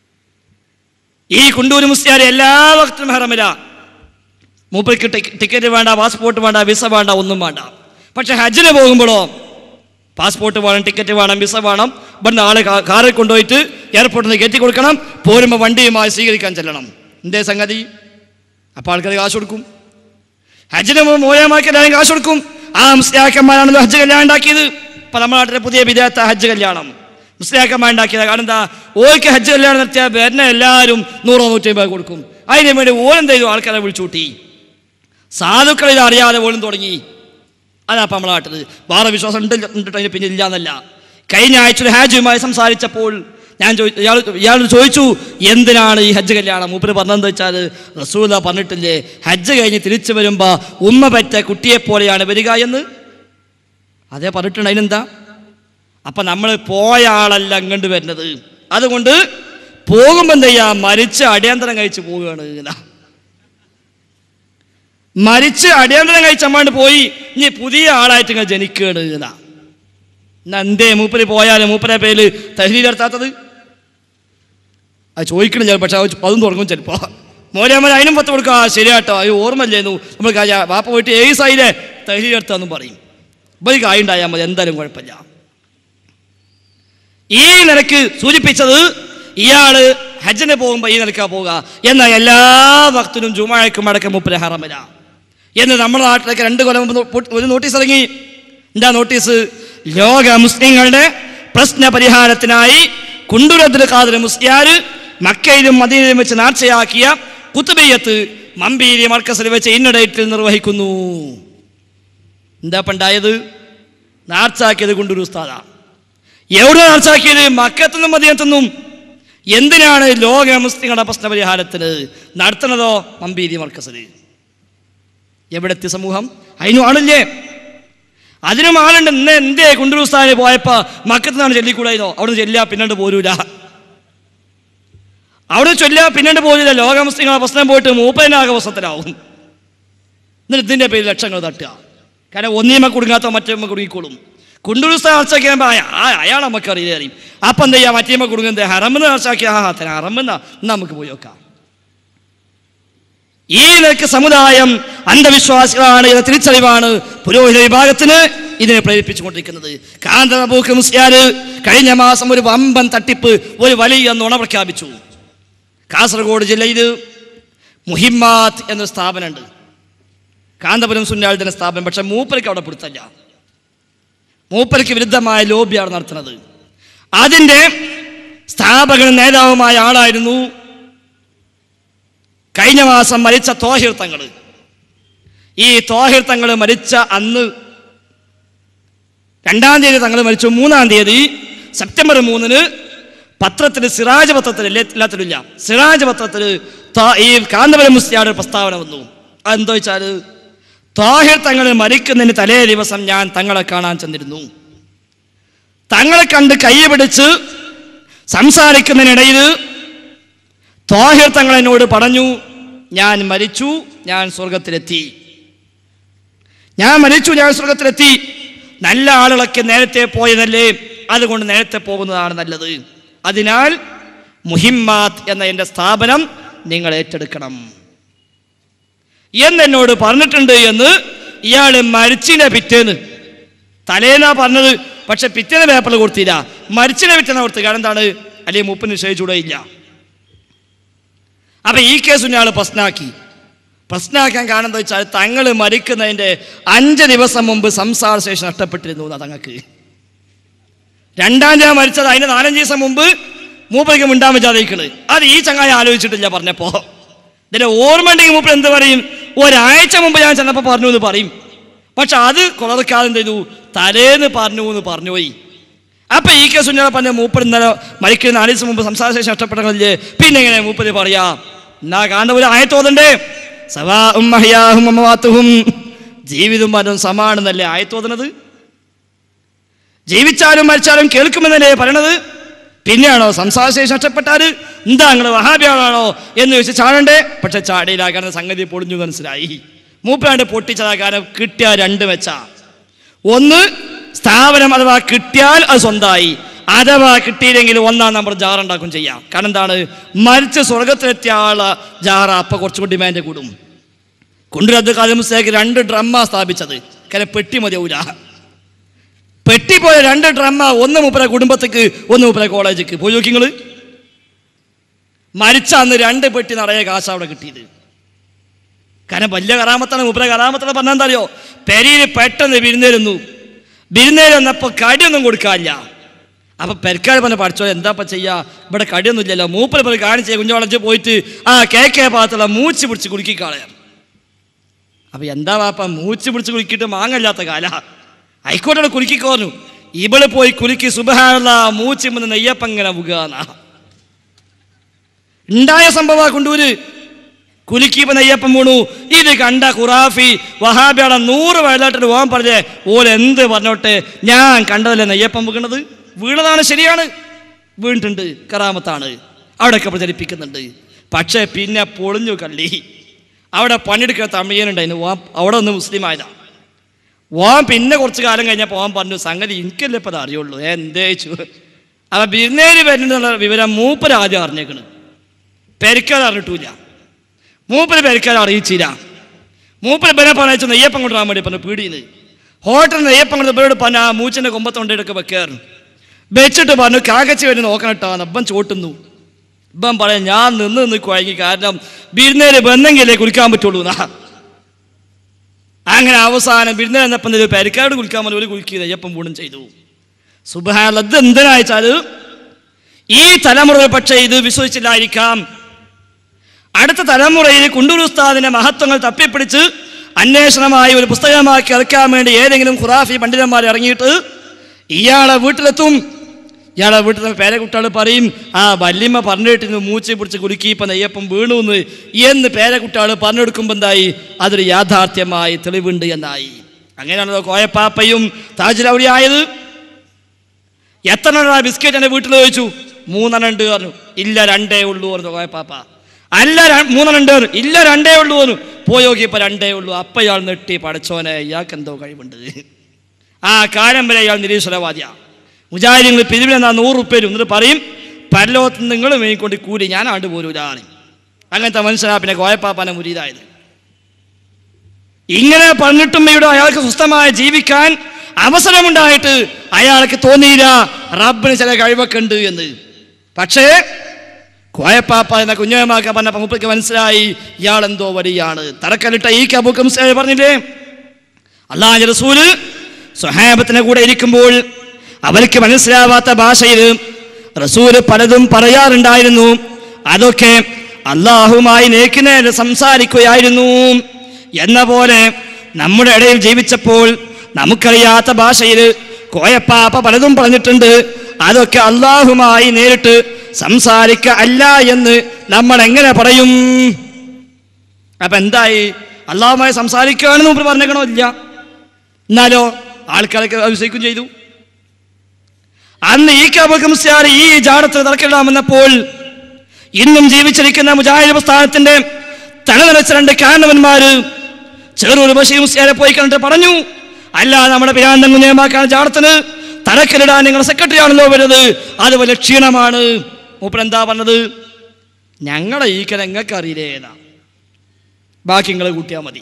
ഈ കുണ്ടൂര് മുസ്ലിയാർ എല്ലാ വക്തും ഹറമില മൂപ്പർക്ക് ടിക്കറ്റ് വേണ്ട പാസ്പോർട്ട് വേണ്ട വിസ വേണ്ട ഒന്നും വേണ്ട പക്ഷെ ഹജ്ജിന് പോകുമ്പോഴോ പാസ്പോർട്ട് വേണം ടിക്കറ്റ് വേണം വിസ വേണം ഇവിടുന്ന് ആളെ കാ- കാറിൽ കൊണ്ടുപോയിട്ട് എയർപോർട്ടിൽ നിന്ന് കയറ്റി കൊടുക്കണം പോരുമ്പോൾ വണ്ടിയുമായി സ്വീകരിക്കാൻ ചെല്ലണം എന്തേ സംഗതി അപ്പോൾ ആൾക്കാർ കാശ് കൊടുക്കും ഹജ്ജിന് മൂലമാക്കി എല്ലാവരും കാശ് കൊടുക്കും ആ മുസ്ലിയാക്കന്മാരാണല്ലോ ഹജ്ജ് കല്യാണം ഉണ്ടാക്കിയത് ഇപ്പം നമ്മുടെ നാട്ടിലെ പുതിയ വിദേഹത്ത ഹജ്ജ് കല്യാണം മുസ്ലിയാക്കന്മാർ ഉണ്ടാക്കിയത് കാരണം എന്താ ഓർക്ക് ഹജ്ജ് കല്യാണം നടത്തിയാൽ വരുന്ന എല്ലാവരും നൂറോ നൂറ്റി അമ്പത് കൊടുക്കും അതിന് വേണ്ടി ഓരെന്ത് ചെയ്തു ആൾക്കാരെ വിളിച്ചുകൂട്ടി സാധുക്കളിൽ അറിയാതെ പോലും തുടങ്ങി അതാ അപ്പം നമ്മളെ നാട്ടിൽ വേറെ വിശ്വാസം ഉണ്ട് ഉണ്ടിട്ട് പിന്നെ ഇല്ല എന്നല്ല കഴിഞ്ഞ ആഴ്ച ഒരു ഹാജുമായി സംസാരിച്ചപ്പോൾ ഞാൻ ചോദി ഇയാൾ ഇയാൾ ചോദിച്ചു എന്തിനാണ് ഈ ഹജ്ജ് കല്യാണം മൂപ്പര് പറഞ്ഞതെന്ന് വെച്ചാൽ റസൂല പറഞ്ഞിട്ടില്ലേ ഹജ്ജ് കഴിഞ്ഞ് തിരിച്ചു വരുമ്പോൾ ഉമ്മ പറ്റ കുട്ടിയെപ്പോലെയാണ് വരിക എന്ന് അതേ പറഞ്ഞിട്ടുണ്ട് അതിനെന്താ അപ്പം നമ്മൾ പോയ ആളല്ല അങ്ങോട്ട് വരുന്നത് അതുകൊണ്ട് പോകുമ്പോൾ എന്ത് ചെയ്യാ മരിച്ച് അടിയന്തരം കഴിച്ച് പോവുകയാണ് എന്നാ മരിച്ച് അടിയന്തരം കഴിച്ച് അമ്മാണ്ട് പോയി ഇനി പുതിയ ആളായിട്ട് ഇങ്ങനെ ജനിക്കുകയാണ് എന്നാ എന്നാ എന്തേ മൂപ്പര് പോയാൽ മൂപ്പരെ പേര് തഹലീലെടുത്താത്തത് അത് ചോദിക്കണില്ല പക്ഷെ അത് അതും തുടങ്ങും ചിലപ്പോൾ മോരമ്മ അതിനും പത്ത് കൊടുക്കുക ആ ശരിയാട്ടോ അത് ഓർമ്മയില്ലായിരുന്നു നമ്മൾ കാ- വാപ്പ പോയിട്ട് ഏഴ് സൈലെ തഹലീലെടുത്താന്നും പറയും ഇപ്പോൾ ഈ കായ ഉണ്ടായാൽ മതി എന്തായാലും കുഴപ്പമില്ല ഈ നിലക്ക് സൂചിപ്പിച്ചത് ഇയാള് ഹജ്ജിന് പോകുമ്പോൾ ഈ നിലക്കാ പോവുക എന്നാൽ എല്ലാ ഭക്തനും ജുമാഴക്കും അടക്കം മുപ്പിന് ഹറമില്ല എന്ന് നമ്മുടെ നാട്ടിലേക്ക് രണ്ട് കൊല്ലം മുമ്പ് നോ- ഒരു നോട്ടീസ് ഇറങ്ങി എന്താ നോട്ടീസ് ലോക മുസ്ലിങ്ങളുടെ പ്രശ്ന പരിഹാരത്തിനായി കുണ്ടുരത്തിൽ ഖാദർ മുസ്ലിയാർ മക്കയിലും മദീനയിലും വെച്ച് നേർച്ചയാക്കിയ കുത്തുബയ്യത്ത് മമ്പീരി മർക്കസിൽ വെച്ച് ഇന്ന ഡേറ്റിൽ നിർവഹിക്കുന്നു എന്താ പണ്ടായത് നേർച്ചാക്കിയത് കൊണ്ടൊരു ഉസ്താദാ എവിടെ നേർച്ചാക്കിയത് മക്കത്തുനിന്നും മദീനത്തുനിന്നും എന്തിനാണ് ലോക മുസ്ലിങ്ങളുടെ പ്രശ്ന പരിഹാരത്തിന് നടത്തുന്നതോ മമ്പീരി മർക്കസിൽ എവിടെത്തി സമൂഹം അതിനും ആളില്ലേ അതിനും ആളുണ്ട് ഇന്ന് എന്തേ കുണ്ടൂർ ഉസ്താദിന് പോയപ്പോ മക്കത്ത് നിന്നാണ് ചൊല്ലിക്കൂടായിരുന്നോ അവിടെ ചെല്ലുക പിന്നീട് പോരൂല അവിടെ ചൊല്ലുക പിന്നീട് പോരൂല ലോക മുസ്ലിങ്ങളുടെ പ്രശ്നം പോയിട്ട് മൂപ്പതിനാകെ പ്രശ്നത്തിലാവും എന്നിട്ട് ഇതിൻ്റെ പേര് ലക്ഷങ്ങൾ തട്ടുക കാരണം ഒന്നീമ കുടുങ്ങാത്ത മറ്റേമ്മ കുടുങ്ങിക്കോളും കുണ്ടൂർ ഉസ്താദ് നേർച്ചാക്കിയാൽ അയാൾ നമുക്ക് അറിയില്ല അറിയും അപ്പം എന്ത് ചെയ്യാം മറ്റേമ്മ കുടുങ്ങുന്നത് ഹറമെന്ന് നേർച്ചാക്കിയ ആ തന്നെ ഹറമെന്നാ എന്നാ നമുക്ക് പോയി നോക്കാം ഈ നിലക്ക് സമുദായം അന്ധവിശ്വാസികളാണ് എന്ന തിരിച്ചറിവാണ് പുരോഹിത വിഭാഗത്തിന് ഇതിനെ പ്രേരിപ്പിച്ചുകൊണ്ടിരിക്കുന്നത് കാന്തബൂക്ക് മുസ്ലിയാര് കഴിഞ്ഞ മാസം ഒരു വമ്പൻ തട്ടിപ്പ് ഒരു വലിയ നുണ പ്രഖ്യാപിച്ചു കാസർഗോഡ് ജില്ലയിൽ മുഹിമ്മാത്ത് എന്നൊരു സ്ഥാപനമുണ്ട് കാന്തപുരം സുന്നാളുടെ സ്ഥാപനം പക്ഷെ മൂപ്പർക്ക് അവിടെ പിടുത്തല്ല മൂപ്പർക്ക് വിരുദ്ധമായ ലോബിയാണ് നടത്തുന്നത് അതിൻ്റെ സ്ഥാപകനും നേതാവുമായ ആളായിരുന്നു കഴിഞ്ഞ മാസം മരിച്ച തോഹിർ തങ്ങൾ ഈ തോഹിർ തങ്ങൾ മരിച്ച അന്ന് രണ്ടാം തീയതി തങ്ങൾ മരിച്ചു മൂന്നാം തീയതി സെപ്റ്റംബർ മൂന്നിന് പത്രത്തിൽ സിറാജ് പത്രത്തിൽ എല്ലാ- എല്ലാത്തിലും ഇല്ല സിറാജ് പത്രത്തിൽ ത- ഈ കാന്തപുരം മുസ്ലിയാട് പ്രസ്താവന വന്നു അതെന്തോ വെച്ചാൽ താഹിർ തങ്ങൾ മരിക്കുന്നതിന് തലേ ദിവസം ഞാൻ തങ്ങളെ കാണാൻ ചെന്നിരുന്നു തങ്ങളെ കണ്ട് കൈ പിടിച്ച് സംസാരിക്കുന്നതിനിടയിൽ ത്വാഹിർ തങ്ങൾ എന്നോട് പറഞ്ഞു ഞാൻ മരിച്ചു ഞാൻ സ്വർഗത്തിലെത്തി ഞാൻ മരിച്ചു ഞാൻ സ്വർഗത്തിലെത്തി നല്ല ആളുകളൊക്കെ നേരത്തെ പോയതല്ലേ അതുകൊണ്ട് നേരത്തെ പോകുന്നതാണ് നല്ലത് അതിനാൽ മുഹിമ്മാത്ത് എന്ന എൻ്റെ സ്ഥാപനം നിങ്ങൾ ഏറ്റെടുക്കണം എന്നെന്നോട് പറഞ്ഞിട്ടുണ്ട് എന്ന് ഇയാൾ മരിച്ചിനെ പിറ്റേന്ന് തലേന്നാ പറഞ്ഞത് പക്ഷെ പിറ്റേന്ന് പേപ്പറിൽ കൊടുത്തില്ല മരിച്ചിനെ പിറ്റേന്ന് കൊടുത്തു കാരണം എന്താണ് അല്ലെങ്കിൽ മൂപ്പിന് നിശ്ചയിച്ചൂടെ ഇല്ല അപ്പൊ ഈ കേസ് ഇയാൾ പ്രശ്നമാക്കി പ്രശ്നമാക്കാൻ കാണുന്നത് വെച്ചാൽ തങ്ങൾ മരിക്കുന്നതിൻ്റെ അഞ്ച് ദിവസം മുമ്പ് സംസാര ശേഷി നഷ്ടപ്പെട്ടിരുന്നു എന്നാ തങ്ങൾക്ക് രണ്ടാം തീയതി മരിച്ചത് അതിന് നാലഞ്ച് ദിവസം മുമ്പ് മൂപ്പയ്ക്ക് മിണ്ടാൻ വെച്ചാതിരിക്കണ് അത് ഈ ചങ്ങായി ആലോചിച്ചിട്ടില്ല പറഞ്ഞപ്പോ ഇതിന്റെ ഓർമ്മ ഉണ്ടെങ്കിൽ മൂപ്പർ എന്ത് പറയും ഒരാഴ്ച മുമ്പ് ഞാൻ ചെന്നപ്പോൾ പറഞ്ഞു എന്ന് പറയും പക്ഷെ അത് കുളർക്കാതെ എന്ത് ചെയ്തു തലേന്ന് പറഞ്ഞു എന്ന് പറഞ്ഞു പോയി അപ്പൊ ഈ കേസ് ഉന്നത പറഞ്ഞ മൂപ്പർ ഇന്നലെ മരിക്കുന്ന നാല് ദിവസം മുമ്പ് സംസാര ശേഷി നഷ്ടപ്പെട്ടല്ലേ പിന്നെ എങ്ങനെ മൂപ്പര് പറയാ എന്നാ കാണുന്ന പോലെ ആയത്തോതണ്ടേ സവാ ഉമ്മഹയാഹും അമ്മവാത്തുഹും ജീവിതം മരണം സമാണെന്നല്ലേ ആയത്തോതുന്നത് ജീവിച്ചാലും മരിച്ചാലും കേൾക്കുമെന്നല്ലേ പറയണത് പിന്നെയാണോ സംസാരശേഷി നഷ്ടപ്പെട്ടാൽ എന്താ നിങ്ങൾ വഹാബിയാണോ എന്ന് ചോദിച്ച് ചാടണ്ടേ പക്ഷെ ചാടിയില്ല കാരണം സംഗതി പൊളിഞ്ഞു മനസ്സിലായി മൂപ്പരാണ്ട് പൊട്ടിച്ചതാ കാരണം കിട്ടിയ രണ്ട് വെച്ച ഒന്ന് സ്ഥാപനം അഥവാ കിട്ടിയാൽ അത് സ്വന്തമായി അഥവാ കിട്ടിയില്ലെങ്കിൽ ഒന്നാം നമ്പർ ജാർ ഉണ്ടാക്കും ചെയ്യാം കാരണം എന്താണ് മരിച്ച് സ്വർഗത്തിലെത്തിയ ആള് ജാറ അപ്പൊ കുറച്ചുകൂടി ഡിമാൻഡ് കൂടും കുണ്ടുരത്ത് കാലമുസ്തേക്ക് രണ്ട് ഡ്രമ്മാ സ്ഥാപിച്ചത് കാരണം പെട്ടി മതിയാവൂല പെട്ടി പോയ രണ്ട് ഡ്രമ്മ ഒന്ന് മുപ്പര കുടുംബത്തേക്ക് ഒന്ന് മുപ്പര കോളേജിക്ക് പോയി നോക്കി നിങ്ങള് മരിച്ച അന്ന് രണ്ട് പെട്ടി നിറയെ കാശ് അവിടെ കിട്ടിയത് കാരണം വലിയ കറാമത്താണ് മുപ്പര കറാമത്താണ് പറഞ്ഞാൽ എന്താ അറിയോ പെരിയിൽ പെട്ടെന്ന് വിരുന്നേരുന്നു വിരുന്നേര് വന്നപ്പോൾ കടിയൊന്നും കൊടുക്കാനില്ല അപ്പൊ പെരക്കാട് പറഞ്ഞ പഠിച്ചോ എന്താ ഇപ്പൊ ചെയ്യാ ഇവിടെ കടിയൊന്നും ഇല്ലല്ലോ മൂപ്പര് പോയി കാണിച്ച് കുഞ്ഞോളച്ച് പോയിട്ട് ആ കേക്കേ ഭാഗത്തുള്ള മൂച്ച് പിടിച്ച് കുലുക്കിക്കളയാം അപ്പൊ എന്താ വാപ്പ മൂച്ച് പിടിച്ച് കുലുക്കിയിട്ട് മാങ്ങല്ലാത്ത കാല ആയിക്കോട്ടെ കുലുക്കിക്കോന്നു ഇവള് പോയി കുലുക്കി സുബഹാനുള്ള മൂച്ചിമ്മന്ന് നെയ്യപ്പങ്ങനെ മുഖാന്നാ ഉണ്ടായ സംഭവ കൊണ്ടൂര് കുലുക്കിയപ്പോ നെയ്യപ്പം വീണു ഇത് കണ്ട ഖുറാഫി വഹാബിയുടെ നൂറ് വയലാട്ടിട്ട് പോകാൻ പറഞ്ഞേ ഓൽ എന്ത് പറഞ്ഞോട്ടെ ഞാൻ കണ്ടതല്ലേ നെയ്യപ്പം വീണത് വീണതാണ് ശരിയാണ് വീണിട്ടുണ്ട് കറാമത്താണ് അവിടെയൊക്കെ പ്രചരിപ്പിക്കുന്നുണ്ട് പക്ഷേ പിന്നെ പൊളിഞ്ഞു കള്ളി അവിടെ പണിയെടുക്കുന്ന തമിഴനുണ്ടായിരുന്നു ഓൻ അവിടെ ഒന്ന് മുസ്ലിം ആയതാ ഓൻ പിന്നെ കുറച്ച് കാലം കഴിഞ്ഞപ്പോൾ ഓൻ പറഞ്ഞു സംഗതി എനിക്കല്ലേ ഇപ്പം അത് അറിയുള്ളൂ ഏ, എന്തേ ചു അപ്പൊ ബിരുന്നേര് വരുന്നുള്ള വിവരം മൂപ്പര് ആദ്യം അറിഞ്ഞേക്കണ് പെരുക്കാതെ അറിഞ്ഞിട്ടില്ല മൂപ്പര് പെരുക്കാതെ അറിയിച്ചില്ല മൂപ്പര് ബനെ പറഞ്ഞു നെയ്യപ്പം കൊണ്ടുവരാൻ വേണ്ടി പറഞ്ഞു പീടിയിൽ ഹോട്ടലിൽ നെയ്യപ്പം കൊണ്ട് ഇവരോട് പറഞ്ഞ ആ മൂച്ചിന്റെ കൊമ്പത്തൊണ്ടൊക്കെ വെക്കാറുണ്ട് വെച്ചിട്ട് പറഞ്ഞു കാക്കച്ചി വരെ നോക്കണട്ടോ അബ്ബൻ ചോട്ടുന്നു ഇപ്പം പറയാം ഞാൻ നിന്ന് നിന്ന് കുഴങ്ങി കാരണം ബിരുന്നേര് ബന്നെങ്കിലേ കുളിക്കാൻ പറ്റുള്ളൂ എന്നാ അങ്ങനെ അവസാനം ബിരുന്നേര് എന്നപ്പം ഇത് പെരക്കാട് കുളിക്കാൻ പോലെ ഒരു കുലുക്കി നെയ്യപ്പം പൂണും ചെയ്തു സുബാനത് എന്തിനാ വെച്ചാല് ഈ തലമുറ പക്ഷേ ഇത് വിശ്വസിച്ചില്ലായിരിക്കാം അടുത്ത തലമുറയിൽ കുണ്ടൂർ ഉസ്താദിന്റെ മഹത്വങ്ങൾ തപ്പിപ്പിടിച്ച് അന്വേഷണമായി ഒരു പുസ്തകമാക്കി ഇറക്കാൻ വേണ്ടി ഏതെങ്കിലും ഖുറാഫി പണ്ഡിതന്മാർ ഇറങ്ങിയിട്ട് ഇയാളെ വീട്ടിലെത്തും ഇയാളെ വീട്ടിൽ പേരക്കുട്ടികൾ പറയും ആ വല്യമ്മ പറഞ്ഞിട്ടിരുന്നു മൂച്ചി പിടിച്ച് കുലുക്കി ഇപ്പം നെയ്യപ്പം വീണു എന്ന് എന്ന് പേരക്കുട്ടികൾ പറഞ്ഞെടുക്കുമ്പോൾ എന്തായി അതൊരു യാഥാർത്ഥ്യമായി തെളിവുണ്ട് എന്നായി അങ്ങനെയാണല്ലോ കോയപ്പാപ്പയും താജുലൗലി ആയത് എത്ര എണ്ണം ബിസ്ക്കറ്റ് എൻ്റെ വീട്ടിൽ ചോദിച്ചു മൂന്നെണ്ണം ഉണ്ട് പറഞ്ഞു ഇല്ല രണ്ടേ ഉള്ളൂ പറഞ്ഞു കോയപ്പാപ്പ അല്ല ര- മൂന്നെണ്ണം ഉണ്ട് പറഞ്ഞു ഇല്ല രണ്ടേ ഉള്ളൂ പറഞ്ഞു പോയി നോക്കിയപ്പോൾ രണ്ടേ ഉള്ളൂ അപ്പം ഇയാൾ നെട്ടി പടച്ചോനെ ഇയാൾക്ക് എന്തോ കഴിവുണ്ട് ആ കാലം വരെ ഇയാൾ നിരീശ്വരവാദിയാ മുജാഹിദീങ്ങൾ പിരിവിലെന്നാ നൂറ് ഉപ്പേരും എന്നിട്ട് പറയും പരലോകത്ത് നിങ്ങൾ മേയിക്കൊണ്ട് കൂലി ഞാൻ ആണ്ട് പോരൂലാണ് അങ്ങനത്തെ മനുഷ്യനാ പിന്നെ കോയപ്പാപ്പാനെ മുരീതായത് ഇങ്ങനെ പറഞ്ഞിട്ടും ഇവിടെ അയാൾക്ക് സ്വസ്ഥമായി ജീവിക്കാൻ അവസരമുണ്ടായിട്ട് അയാൾക്ക് തോന്നിയില്ല റബ്ബിന് ചില കഴിവൊക്കെ ഉണ്ട് എന്ന് പക്ഷേ കോയപ്പാപ്പ എന്ന കുഞ്ഞമാക്ക പറഞ്ഞ മുപ്പക്ക് മനസ്സിലായി ഇയാൾ എന്തോ വലിയാണ് തറക്കല്ലിട്ട ഈ കബൂക്ക് മുസ്ലിം പറഞ്ഞില്ലേ അള്ളാഹ് റസൂല് സ്വഹാബത്തിന് കൂടെ ഇരിക്കുമ്പോൾ അവർക്ക് മനസ്സിലാവാത്ത ഭാഷയിൽ റസൂല് പലതും പറയാറുണ്ടായിരുന്നു അതൊക്കെ അള്ളാഹുമായി നേക്കിനേരെ സംസാരിക്കുകയായിരുന്നു എന്ന പോലെ നമ്മുടെ ഇടയിൽ ജീവിച്ചപ്പോൾ നമുക്കറിയാത്ത ഭാഷയിൽ കോയപ്പാപ്പ പലതും പറഞ്ഞിട്ടുണ്ട് അതൊക്കെ അള്ളാഹുമായി നേരിട്ട് സംസാരിക്ക അല്ല എന്ന് നമ്മൾ എങ്ങനെ പറയും അപ്പൊ എന്തായി അള്ളാഹുമായി സംസാരിക്കുകയാണെന്ന് മുമ്പ് പറഞ്ഞേക്കണോ ഇല്ല എന്നാലോ ആൾക്കാരൊക്കെ വിശ്വസിക്കും ചെയ്തു അന്ന് ഈ കബകംസ്യാർ ഈ ജാടത്ത് തറക്കിടാമെന്നപ്പോൾ ഇന്നും ജീവിച്ചിരിക്കുന്ന മുജാഹിദ് പ്രസ്ഥാനത്തിന്റെ തലനിറച്ച രണ്ട് കാരണവന്മാര് ചെറൂർ ബഷീർ മുസ്ലിയാരെ പോയി കണ്ടിട്ട് പറഞ്ഞു അല്ല നമ്മുടെ പിരാന്തം കുഞ്ഞമാക്കാൻ ജാടത്തിന് തലക്കലിടാൻ നിങ്ങൾ സെക്രട്ടറി ആണല്ലോ വരുന്നത് അതുപോലെ ക്ഷീണമാണ് മൂപ്പൻ എന്താ പറഞ്ഞത് ഞങ്ങളെ ഈ കല നിങ്ങൾക്ക് അറിയില്ലേതാ ബാക്കി നിങ്ങൾ കൂട്ടിയാൽ മതി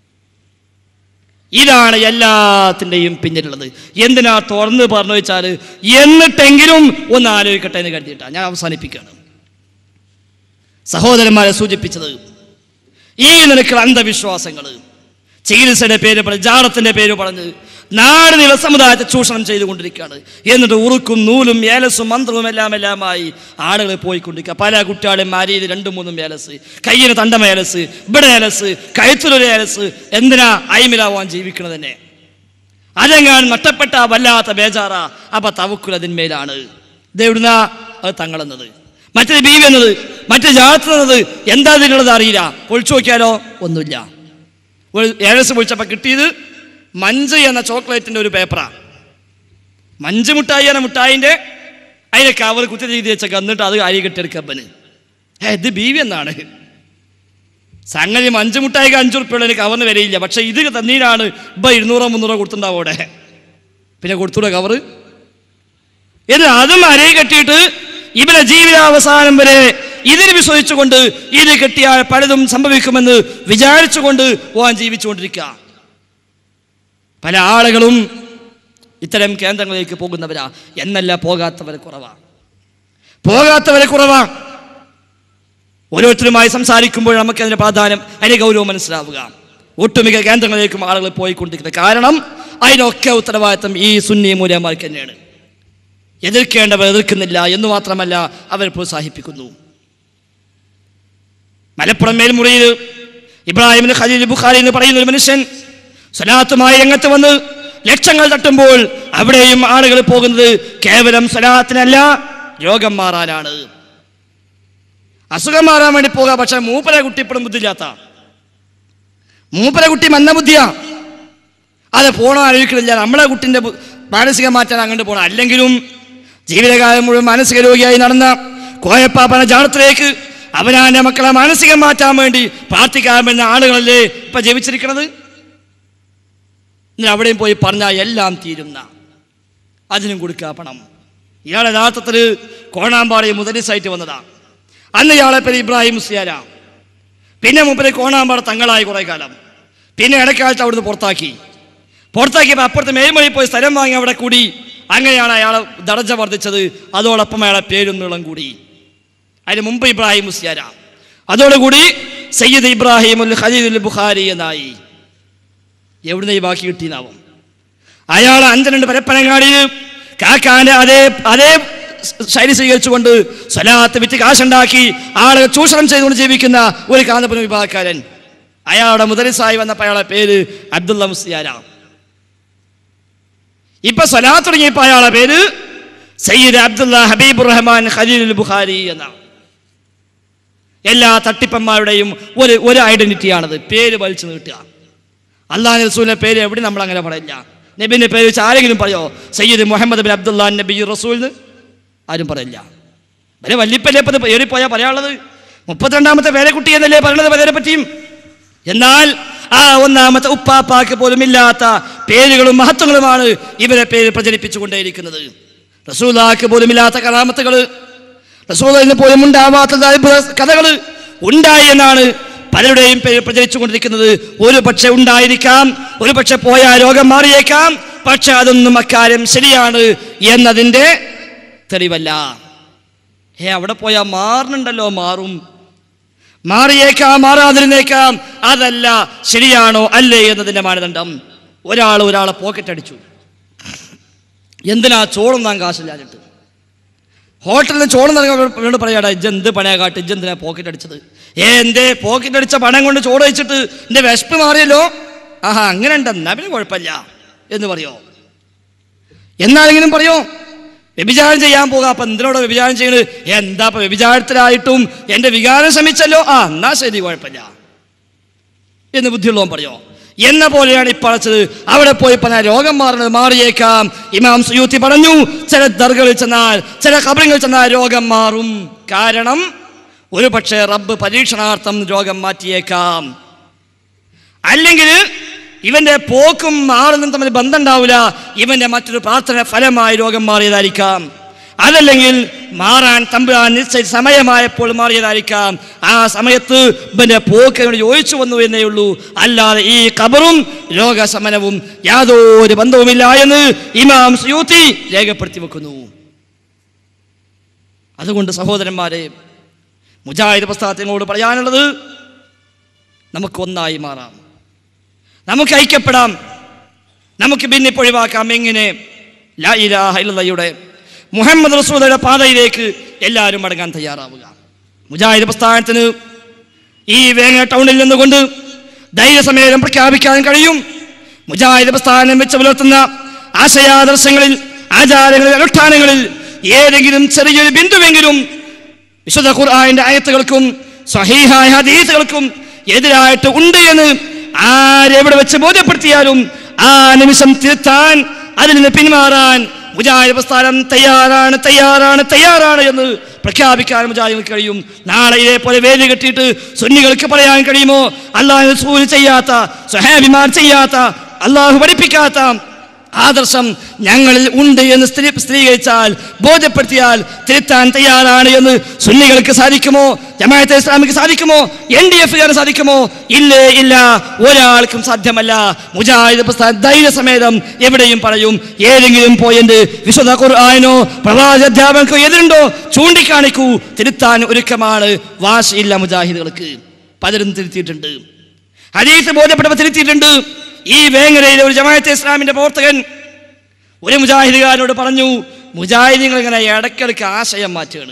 ഇതാണ് എല്ലാത്തിൻ്റെയും പിന്നിലുള്ളത് എന്തിനാ തുറന്ന് പറഞ്ഞു വെച്ചാൽ എന്നിട്ടെങ്കിലും ഒന്ന് ആലോചിക്കട്ടെ എന്ന് കരുതിയിട്ടാണ് ഞാൻ അവസാനിപ്പിക്കുകയാണ് സഹോദരന്മാരെ സൂചിപ്പിച്ചത് ഈ നിലക്കുള്ള അന്ധവിശ്വാസങ്ങൾ ചികിത്സയുടെ പേര് പറഞ്ഞ് ജാടത്തിന്റെ പേര് പറഞ്ഞ് നാട് നീള സമുദായത്തെ ചൂഷണം ചെയ്തുകൊണ്ടിരിക്കുകയാണ് എന്നിട്ട് ഉറുക്കും നൂലും ഏലസും മന്ത്രവും എല്ലാം എല്ലാമായി ആളുകൾ പോയിക്കൊണ്ടിരിക്കുക പല കുട്ടികളെയും മാരിയിൽ രണ്ടും മൂന്നും ഏലസ് കയ്യിന് തണ്ടമ ഏലസ് ഇവിടെ ഏലസ് കഴുത്തിലൊരു ഏലസ് എന്തിനാ അയിമിലാവാൻ ജീവിക്കണത് തന്നെ അതെങ്ങാൻ നഷ്ടപ്പെട്ട വല്ലാത്ത ബേജാറ അപ്പൊ തവക്കുൽ അതിന്മേലാണ് ഇതെവിടുന്ന അത് തങ്ങളെന്നത് മറ്റേ ബീവി എന്നത് മറ്റേ ജാത്തുന്നത് എന്താ ഇതിനുള്ളത് അറിയില്ല പൊളിച്ചു നോക്കിയാലോ ഒന്നുമില്ല ഒരു ഏഴസ് പൊളിച്ചപ്പോൾ കിട്ടിയത് മഞ്ച് എന്ന ചോക്ലേറ്റിന്റെ ഒരു പേപ്പറാണ് മഞ്ച് മിഠായി എന്ന മിഠായിന്റെ അതിനെ കവർ കുത്തി ചെയ്ത് വെച്ചൊക്കെ എന്നിട്ട് അത് അരി കെട്ടിയെടുക്കപ്പന് ഏ ഇത് ബീവി എന്നാണ് സംഗതി മഞ്ച് മുട്ടായിക്ക് അഞ്ചു റുപ്യുള്ള കവറിന് വിലയില്ല പക്ഷെ ഇത് തന്നീരാണ് ഇപ്പൊ ഇരുന്നൂറോ മുന്നൂറോ കൊടുത്തിട്ടുണ്ടാവും അവിടെ പിന്നെ കൊടുത്തൂടെ കവറ് ഇത് അതും അരയിൽ കെട്ടിയിട്ട് ഇവരെ ജീവിതാവസാനം വരെ ഇതിന് വിശ്വസിച്ചുകൊണ്ട് ഇത് കെട്ടിയാൽ പലതും സംഭവിക്കുമെന്ന് വിചാരിച്ചുകൊണ്ട് ഓൻ ജീവിച്ചുകൊണ്ടിരിക്കുക പല ആളുകളും ഇത്തരം കേന്ദ്രങ്ങളിലേക്ക് പോകുന്നവരാ എന്നല്ല പോകാത്തവരെ കുറവാ പോകാത്തവരെ കുറവാ ഓരോരുത്തരുമായി സംസാരിക്കുമ്പോൾ നമുക്ക് അതിന്റെ പ്രാധാന്യം അതിന്റെ ഗൗരവം മനസ്സിലാവുക ഒട്ടുമിക്ക കേന്ദ്രങ്ങളിലേക്കും ആളുകൾ പോയിക്കൊണ്ടിരിക്കുന്നത് കാരണം അതിനൊക്കെ ഉത്തരവാദിത്തം ഈ സുന്നി മൂല്യന്മാർക്ക് തന്നെയാണ് എതിർക്കേണ്ടവർ എതിർക്കുന്നില്ല എന്ന് മാത്രമല്ല അവർ പ്രോത്സാഹിപ്പിക്കുന്നു മലപ്പുറം മേൽമുറിയിൽ ഇബ്രാഹിം ഖലീൽ ബുഖാരി എന്ന് പറയുന്ന ഒരു മനുഷ്യൻ സ്വലാത്തുമായി രംഗത്ത് വന്ന് ലക്ഷങ്ങൾ തട്ടുമ്പോൾ അവിടെയും ആളുകൾ പോകുന്നത് കേവലം സ്വലാത്തിനല്ല രോഗം മാറാനാണ് അസുഖം മാറാൻ വേണ്ടി പോകുക പക്ഷെ മൂപ്പരെ കുട്ടി ഇപ്പോഴും ബുദ്ധിയില്ലാത്ത മൂപ്പരെ കുട്ടി മന്ദബുദ്ധിയാ അത് പോണോ ആലോചിക്കണില്ല നമ്മളെ കുട്ടിന്റെ ബു- മാനസിക മാറ്റാൻ അങ്ങോട്ട് പോകണം അല്ലെങ്കിലും ജീവിതകാലം മുഴുവൻ മാനസിക രോഗിയായി നടന്ന കോയപ്പാപ്പന ജാടത്തിലേക്ക് അവനാന്റെ മക്കളെ മാനസികം മാറ്റാൻ വേണ്ടി പ്രാർത്ഥിക്കാമെന്ന ആളുകളല്ലേ ഇപ്പൊ ജീവിച്ചിരിക്കണത് ഇനി അവിടെയും പോയി പറഞ്ഞാൽ എല്ലാം തീരുന്ന അതിനും കൊടുക്കുക പണം ഇയാൾ യഥാർത്ഥത്തിൽ കോണാമ്പാടി മുതലിസായിട്ട് വന്നതാ അന്ന് ഇയാളെ പേര് ഇബ്രാഹിം മുസ്ലിയാരാ പിന്നെ മുമ്പിൽ കോണാമ്പാട് തങ്ങളായി കുറേ കാലം പിന്നെ ഇടയ്ക്കാലത്ത് അവിടുന്ന് പുറത്താക്കി പുറത്താക്കിയപ്പോൾ അപ്പുറത്ത് മേൽമൊഴി പോയി സ്ഥലം വാങ്ങി അവിടെ കൂടി അങ്ങനെയാണ് അയാളെ ദർജ വർദ്ധിച്ചത് അതോടൊപ്പം അയാളെ പേരും നീളം കൂടി അതിന് മുമ്പ് ഇബ്രാഹിം മുസ്ലിയാര അതോടുകൂടി സയ്യിദ് ഇബ്രാഹിം ഉൽ ഖലീൽ ബുഖാരി എന്നായി എവിടുന്ന് ഈ ബാക്കി കിട്ടിയെന്നാവും അയാൾ അഞ്ചരണ്ട് പരപ്പനങ്ങാടിയിൽ കാക്കാന്റെ അതേ അതേ ശൈലി സ്വീകരിച്ചുകൊണ്ട് സ്വലാത്ത് വിറ്റ് കാശുണ്ടാക്കി ആളുകൾ ചൂഷണം ചെയ്തുകൊണ്ട് ജീവിക്കുന്ന ഒരു കാന്തപുരം വിഭാഗക്കാരൻ അയാളുടെ മുതലിസായി വന്നപ്പോൾ അയാളുടെ പേര് അബ്ദുള്ള മുസ്ലിയാര ഇപ്പൊ സ്വലാത്ത് തുടങ്ങിയപ്പോൾ അയാളുടെ പേര് സയ്യിദ് അബ്ദുള്ള ഹബീബുർ റഹ്മാൻ ഖലീൽ ബുഖാരി എന്നാണ് എല്ലാ തട്ടിപ്പന്മാരുടെയും ഒരു ഒരു ഐഡന്റിറ്റിയാണത് പേര് വലിച്ചു നീട്ടുക അള്ളാഹ് റസൂലിന്റെ പേര് എവിടെ നമ്മൾ അങ്ങനെ പറയില്ല നബിന്റെ പേര് വെച്ച് ആരെങ്കിലും പറയോ സയ്യിദ് മുഹമ്മദ് ബിൻ അബ്ദുല്ലാ നബി റസൂൽ എന്ന് ആരും പറയില്ല വരെ വല്ലിപ്പല്ലേ ഇപ്പം ഏറിപ്പോയാൽ പറയാനുള്ളത് മുപ്പത്തിരണ്ടാമത്തെ വേലക്കുട്ടി എന്നല്ലേ പറയണത് പലരെ പറ്റിയും എന്നാൽ ആ ഒന്നാമത്തെ ഉപ്പാപ്പാക്ക് പോലും ഇല്ലാത്ത പേരുകളും മഹത്വങ്ങളുമാണ് ഇവരെ പേര് പ്രചരിപ്പിച്ചുകൊണ്ടേയിരിക്കുന്നത് റസൂലാക്ക് പോലും ഇല്ലാത്ത കലാമത്തുകൾ റസൂലിന് പോലും ഉണ്ടാവാത്ത അത്ഭുത കഥകൾ ഉണ്ടായി എന്നാണ് പലരുടെയും പേര് പ്രചരിച്ചുകൊണ്ടിരിക്കുന്നത് ഒരു പക്ഷെ ഉണ്ടായിരിക്കാം ഒരു പക്ഷെ പോയാൽ രോഗം മാറിയേക്കാം പക്ഷെ അതൊന്നും അക്കാര്യം ശരിയാണ് എന്നതിൻ്റെ തെളിവല്ല ഏ അവിടെ പോയാൽ മാറുന്നുണ്ടല്ലോ മാറും മാറിയേക്കാം മാറാതിരുന്നേക്കാം അതല്ല ശരിയാണോ അല്ലേ എന്നതിൻ്റെ മാനദണ്ഡം ഒരാൾ ഒരാളെ പോക്കറ്റ് അടിച്ചു എന്തിനാ ചോളം താൻ കാശില്ലാഞ്ഞിട്ട് ഹോട്ടലിൽ ചോളം നൽകാൻ പറയാടാ ഇജ്ജെന്ത് പണയാ കാട്ട് ഇജ്ജെന്തിനാ പോക്കറ്റ് അടിച്ചത് ഏ എന്തേ പോക്കറ്റ് അടിച്ച പണം കൊണ്ട് ചോറ് വെച്ചിട്ട് എൻ്റെ വിശപ്പ് മാറിയല്ലോ ആഹാ അങ്ങനെ ഉണ്ടെന്നാ പിന്നെ കുഴപ്പമില്ല എന്ന് പറയോ എന്നാലെങ്കിലും പറയോ വ്യഭിചാരം ചെയ്യാൻ പോകാം അപ്പൊ എന്തിനോട് വ്യഭിചാരം ചെയ്യുന്നത് എന്താ ഇപ്പൊ വ്യഭിചാരത്തിലായിട്ടും എൻ്റെ വികാരം ശ്രമിച്ചല്ലോ ആ എന്നാ ശരി കുഴപ്പമില്ല എന്ന് ബുദ്ധിയുള്ളവൻ പറയോ എന്ന പോലെയാണ് ഇപ്പറച്ചത് അവിടെ പോയി പറഞ്ഞ രോഗം മാറുന്നത് മാറിയേക്കാം ഇമാം സുയൂത്തി പറഞ്ഞു ചില ദർഗകളിൽ ചെന്നാൽ ചില കബറിങ്ങളിൽ ചെന്നാൽ രോഗം മാറും കാരണം ഒരു പക്ഷേ റബ്ബ് പരീക്ഷണാർത്ഥം രോഗം മാറ്റിയേക്കാം അല്ലെങ്കിൽ ഇവന്റെ പോക്കും മാറുന്നതും തമ്മിൽ ബന്ധം ഉണ്ടാവില്ല ഇവന്റെ മറ്റൊരു പ്രാർത്ഥന ഫലമായി രോഗം മാറിയതായിരിക്കാം അതല്ലെങ്കിൽ മാറാൻ തമ്പുരാൻ നിശ്ചയിച്ച സമയമായപ്പോൾ മാറിയതായിരിക്കാം ആ സമയത്ത് ഇവന്റെ പോക്ക് എന്നോട് യോജിച്ചു വന്നു എന്നേ ഉള്ളൂ അല്ലാതെ ഈ കബറും രോഗശമനവും യാതൊരു ബന്ധവുമില്ല എന്ന് ഇമാം സുയൂത്തി രേഖപ്പെടുത്തി വെക്കുന്നു അതുകൊണ്ട് സഹോദരന്മാരെ മുജാഹിദ് പ്രസ്ഥാനത്തിനോട് പറയാനുള്ളത് നമുക്ക് ഒന്നായി മാറാം നമുക്ക് ഐക്യപ്പെടാം നമുക്ക് ഭിന്നിപ്പ് ഒഴിവാക്കാം എങ്ങനെ ലാ ഇലാഹ ഇല്ലല്ലയുടെ മുഹമ്മദ് റസൂലയുടെ പാതയിലേക്ക് എല്ലാവരും അടങ്ങാൻ തയ്യാറാവുക മുജാഹിദ് പ്രസ്ഥാനത്തിന് ഈ വേങ്ങ ടൗണിൽ നിന്നുകൊണ്ട് ധൈര്യസമേതം പ്രഖ്യാപിക്കാൻ കഴിയും മുജാഹിദ് പ്രസ്ഥാനം വെച്ച് പുലർത്തുന്ന ആശയാദർശങ്ങളിൽ ആചാരങ്ങളിൽ അനുഷ്ഠാനങ്ങളിൽ ഏതെങ്കിലും ചെറിയൊരു ബിന്ദുവെങ്കിലും വിശുദ്ധ ഖുർആന്റെ ആയത്തുകൾക്കും സ്വഹീഹായ ഹദീസുകൾക്കും എതിരായിട്ട് ഉണ്ട് എന്ന് ആരെവിടെ വെച്ച് ബോധ്യപ്പെടുത്തിയാലും ആ നിമിഷം തിരുത്താൻ അതിൽ നിന്ന് പിന്മാറാൻ മുജാഹിദ് പ്രസ്ഥാനം തയ്യാറാണ് തയ്യാറാണ് തയ്യാറാണ് എന്ന് പ്രഖ്യാപിക്കാൻ മുജാഹിദിന് കഴിയും നാളെ ഇതേപോലെ വേദി കെട്ടിയിട്ട് സുന്നികൾക്ക് പറയാൻ കഴിയുമോ അള്ളാഹു റസൂൽ ചെയ്യാത്ത സുഹാബിമാർ ചെയ്യാത്ത അള്ളാഹു പഠിപ്പിക്കാത്ത ആദർശം ഞങ്ങളിൽ ഉണ്ട് എന്ന് സ്ത്രീ സ്ത്രീകരിച്ചാൽ ബോധ്യപ്പെടുത്തിയാൽ തിരുത്താൻ തയ്യാറാണ് എന്ന് സുന്നികൾക്ക് സാധിക്കുമോ ജമാഅത്തെ ഇസ്ലാമിക്ക് സാധിക്കുമോ എൻ ഡി എഫുകാരന് സാധിക്കുമോ ഇല്ലേ ഇല്ല ഒരാൾക്കും സാധ്യമല്ല മുജാഹിദ് പ്രസ്ഥാന ധൈര്യസമേതം എവിടെയും പറയും ഏതെങ്കിലും പോയിന്റ് വിശുദ്ധ ഖുർആാനോ പ്രവാചക അധ്യാപകർക്കോ എതിരുണ്ടോ ചൂണ്ടിക്കാണിക്കൂ തിരുത്താൻ ഒരുക്കമാണ് വാശിയില്ല മുജാഹിദുകൾക്ക് പലരും തിരുത്തിയിട്ടുണ്ട് ഹദീസ് ബോധ്യപ്പെട്ടപ്പോൾ തിരുത്തിയിട്ടുണ്ട് ഈ വേങ്ങരയിലെ ഒരു ജമാഅത്തെ ഇസ്ലാമിന്റെ പ്രവർത്തകൻ ഒരു മുജാഹിദുകാരനോട് പറഞ്ഞു മുജാഹിദീങ്ങൾ ഇങ്ങനെ ഇടയ്ക്കിടയ്ക്ക് ആശയം മാറ്റുകയാണ്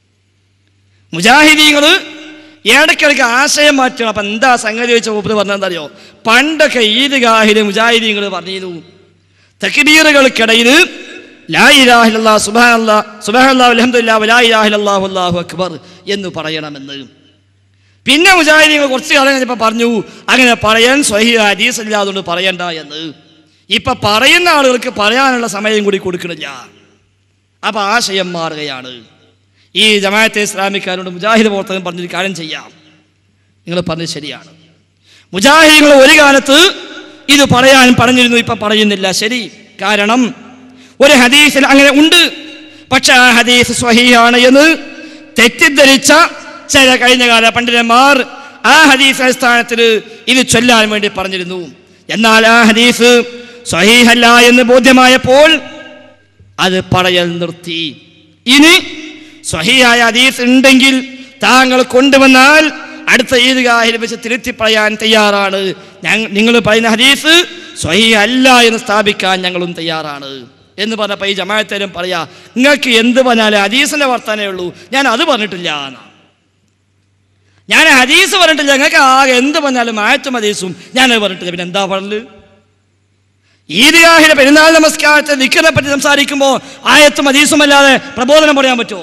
മുജാഹിദീങ്ങൾ ഇടയ്ക്കിടയ്ക്ക് ആശയം മാറ്റുകയാണ് അപ്പം എന്താ സംഗതി വെച്ച മൂപ്പര് പറഞ്ഞെന്തറിയോ പണ്ടൊക്കെ ഈദ്ഗാഹിൽ മുജാഹിദീങ്ങൾ പറഞ്ഞിരുന്നു തക്ബീറുകൾക്കിടയിൽ ലാ ഇലാഹില്ലാ സുബാനല്ലാ സുബാനല്ലാ അലഹമില്ല ലാ ഇലാഹില്ലാഹു അല്ലാഹു അക്ബർ എന്ന് പറയണമെന്ന് പിന്നെ മുജാഹിദീങ്ങൾ കുറച്ച് കാലം കഴിഞ്ഞപ്പോൾ പറഞ്ഞു അങ്ങനെ പറയാൻ സ്വഹി ഹദീസ് ഇല്ലാതുകൊണ്ട് പറയണ്ട എന്ന് ഇപ്പൊ പറയുന്ന ആളുകൾക്ക് പറയാനുള്ള സമയം കൂടി കൊടുക്കണില്ല അപ്പൊ ആശയം മാറുകയാണ് ഈ ജമാഅത്തെ ഇസ്ലാമിക്കാരോട് മുജാഹിദ് പ്രവർത്തകൻ പറഞ്ഞൊരു കാര്യം ചെയ്യാം നിങ്ങൾ പറഞ്ഞത് ശരിയാണ് മുജാഹിദുകൾ ഒരു കാലത്ത് ഇത് പറയാൻ പറഞ്ഞിരുന്നു ഇപ്പൊ പറയുന്നില്ല ശരി കാരണം ഒരു ഹദീസിൽ അങ്ങനെ ഉണ്ട് പക്ഷെ ആ ഹദീസ് സ്വഹിയാണ് എന്ന് തെറ്റിദ്ധരിച്ച ചില കഴിഞ്ഞകാല പണ്ഡിതന്മാർ ആ ഹദീസ് അടിസ്ഥാനത്തിൽ ഇത് ചൊല്ലാൻ വേണ്ടി പറഞ്ഞിരുന്നു എന്നാൽ ആ ഹദീസ് സ്വഹീഹല്ല എന്ന് ബോധ്യമായപ്പോൾ അത് പറയൽ നിർത്തി ഇനി സ്വഹീഹായ ഹദീസ് ഉണ്ടെങ്കിൽ താങ്കൾ കൊണ്ടുവന്നാൽ അടുത്ത ഈദ്ഗാഹിൽ വെച്ച് തിരുത്തി പറയാൻ തയ്യാറാണ് നിങ്ങൾ പറയുന്ന ഹദീസ് സ്വഹീ അല്ല എന്ന് സ്ഥാപിക്കാൻ ഞങ്ങളും തയ്യാറാണ് എന്ന് പറഞ്ഞപ്പോൾ ഈ ജമാഅത്തേരും പറയാ നിങ്ങൾക്ക് എന്ത് പറഞ്ഞാലും ഹദീസിന്റെ വർത്താനേ ഉള്ളൂ ഞാൻ അത് പറഞ്ഞിട്ടില്ല എന്നാ ഞാൻ ഹദീസ് പറഞ്ഞിട്ടില്ല ഞങ്ങൾക്ക് ആകെ എന്ത് പറഞ്ഞാലും ആയത്തും ഹദീസും ഞാനത് പറഞ്ഞിട്ടില്ല പിന്നെ എന്താ പറഞ്ഞത് ഈദ്ഗാഹിലെ പെരുന്നാൾ നമസ്കാരത്തെ നിൽക്കിനെ പറ്റി സംസാരിക്കുമ്പോൾ ആയത്തും ഹദീസും അല്ലാതെ പ്രബോധനം പറയാൻ പറ്റുമോ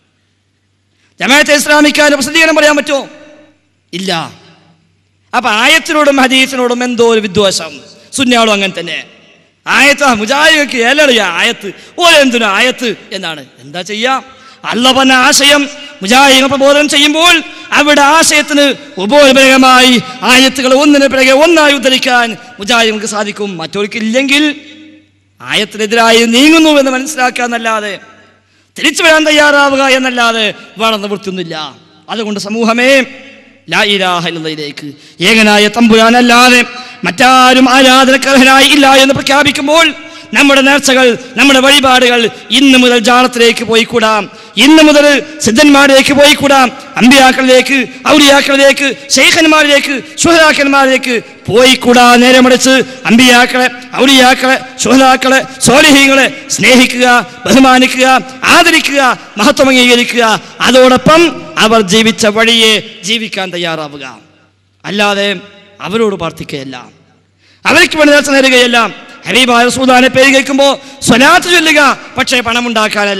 ജമാഅത്തെ ഇസ്ലാമിക്കാരുടെ പ്രസിദ്ധീകരണം പറയാൻ പറ്റുമോ ഇല്ല അപ്പൊ ആയത്തിനോടും ഹദീസിനോടും എന്തോ ഒരു വിദ്വേഷം സുന്യാളും അങ്ങനെ തന്നെ ആയത്ത് മുജാഹിദ് ഏലറിയ ആയത്ത് ഓരെന്തിനു ആയത്ത് എന്നാണ് എന്താ ചെയ്യാം അല്ല പറഞ്ഞ ആശയം മുജാഹിദ് പ്രബോധനം ചെയ്യുമ്പോൾ അവിടെ ആശയത്തിന് ഉപോത്പരകമായി ആയത്തുകൾ ഒന്നിന് പിറകെ ഒന്നായി ഉദ്ധരിക്കാൻ മുജാഹിദുകൾക്ക് സാധിക്കും മറ്റൊരിക്കില്ലെങ്കിൽ ആയത്തിനെതിരായി നീങ്ങുന്നു എന്ന് മനസ്സിലാക്കുക എന്നല്ലാതെ തിരിച്ചു വരാൻ തയ്യാറാവുക എന്നല്ലാതെ വേറെ നിവൃത്തിയൊന്നുമില്ല അതുകൊണ്ട് സമൂഹമേ ലാ ഇലാഹ ഇല്ലല്ലയിലേക്ക് ഏകനായ തമ്പുരാനല്ലാതെ മറ്റാരും ആരാധനക്കർഹനായി ഇല്ല എന്ന് പ്രഖ്യാപിക്കുമ്പോൾ നമ്മുടെ നേർച്ചകൾ നമ്മുടെ വഴിപാടുകൾ ഇന്ന് മുതൽ ജാളത്തിലേക്ക് പോയിക്കൂടാം ഇന്ന് മുതൽ സിദ്ധന്മാരിലേക്ക് പോയിക്കൂടാം അമ്പിയാക്കളിലേക്ക് ഔലിയാക്കളിലേക്ക് ശൈഖന്മാരിലേക്ക് ശുഹരാക്കന്മാരിലേക്ക് പോയിക്കൂടാ നേരെ മറിച്ച് അമ്പിയാക്കളെ ഔലിയാക്കളെ ശുഹരാക്കളെ സോലിഹീങ്ങളെ സ്നേഹിക്കുക ബഹുമാനിക്കുക ആദരിക്കുക മഹത്വം അംഗീകരിക്കുക അതോടൊപ്പം അവർ ജീവിച്ച വഴിയെ ജീവിക്കാൻ തയ്യാറാവുക അല്ലാതെ അവരോട് പ്രാർത്ഥിക്കുകയല്ല അവർക്ക് വേണ്ടി നേർച്ച നേരുകയല്ല ഹരീബായ റസൂദാനെ പേര് കേൾക്കുമ്പോൾ സ്വലാത്ത് ചൊല്ലുക പക്ഷേ പണമുണ്ടാക്കാനല്ല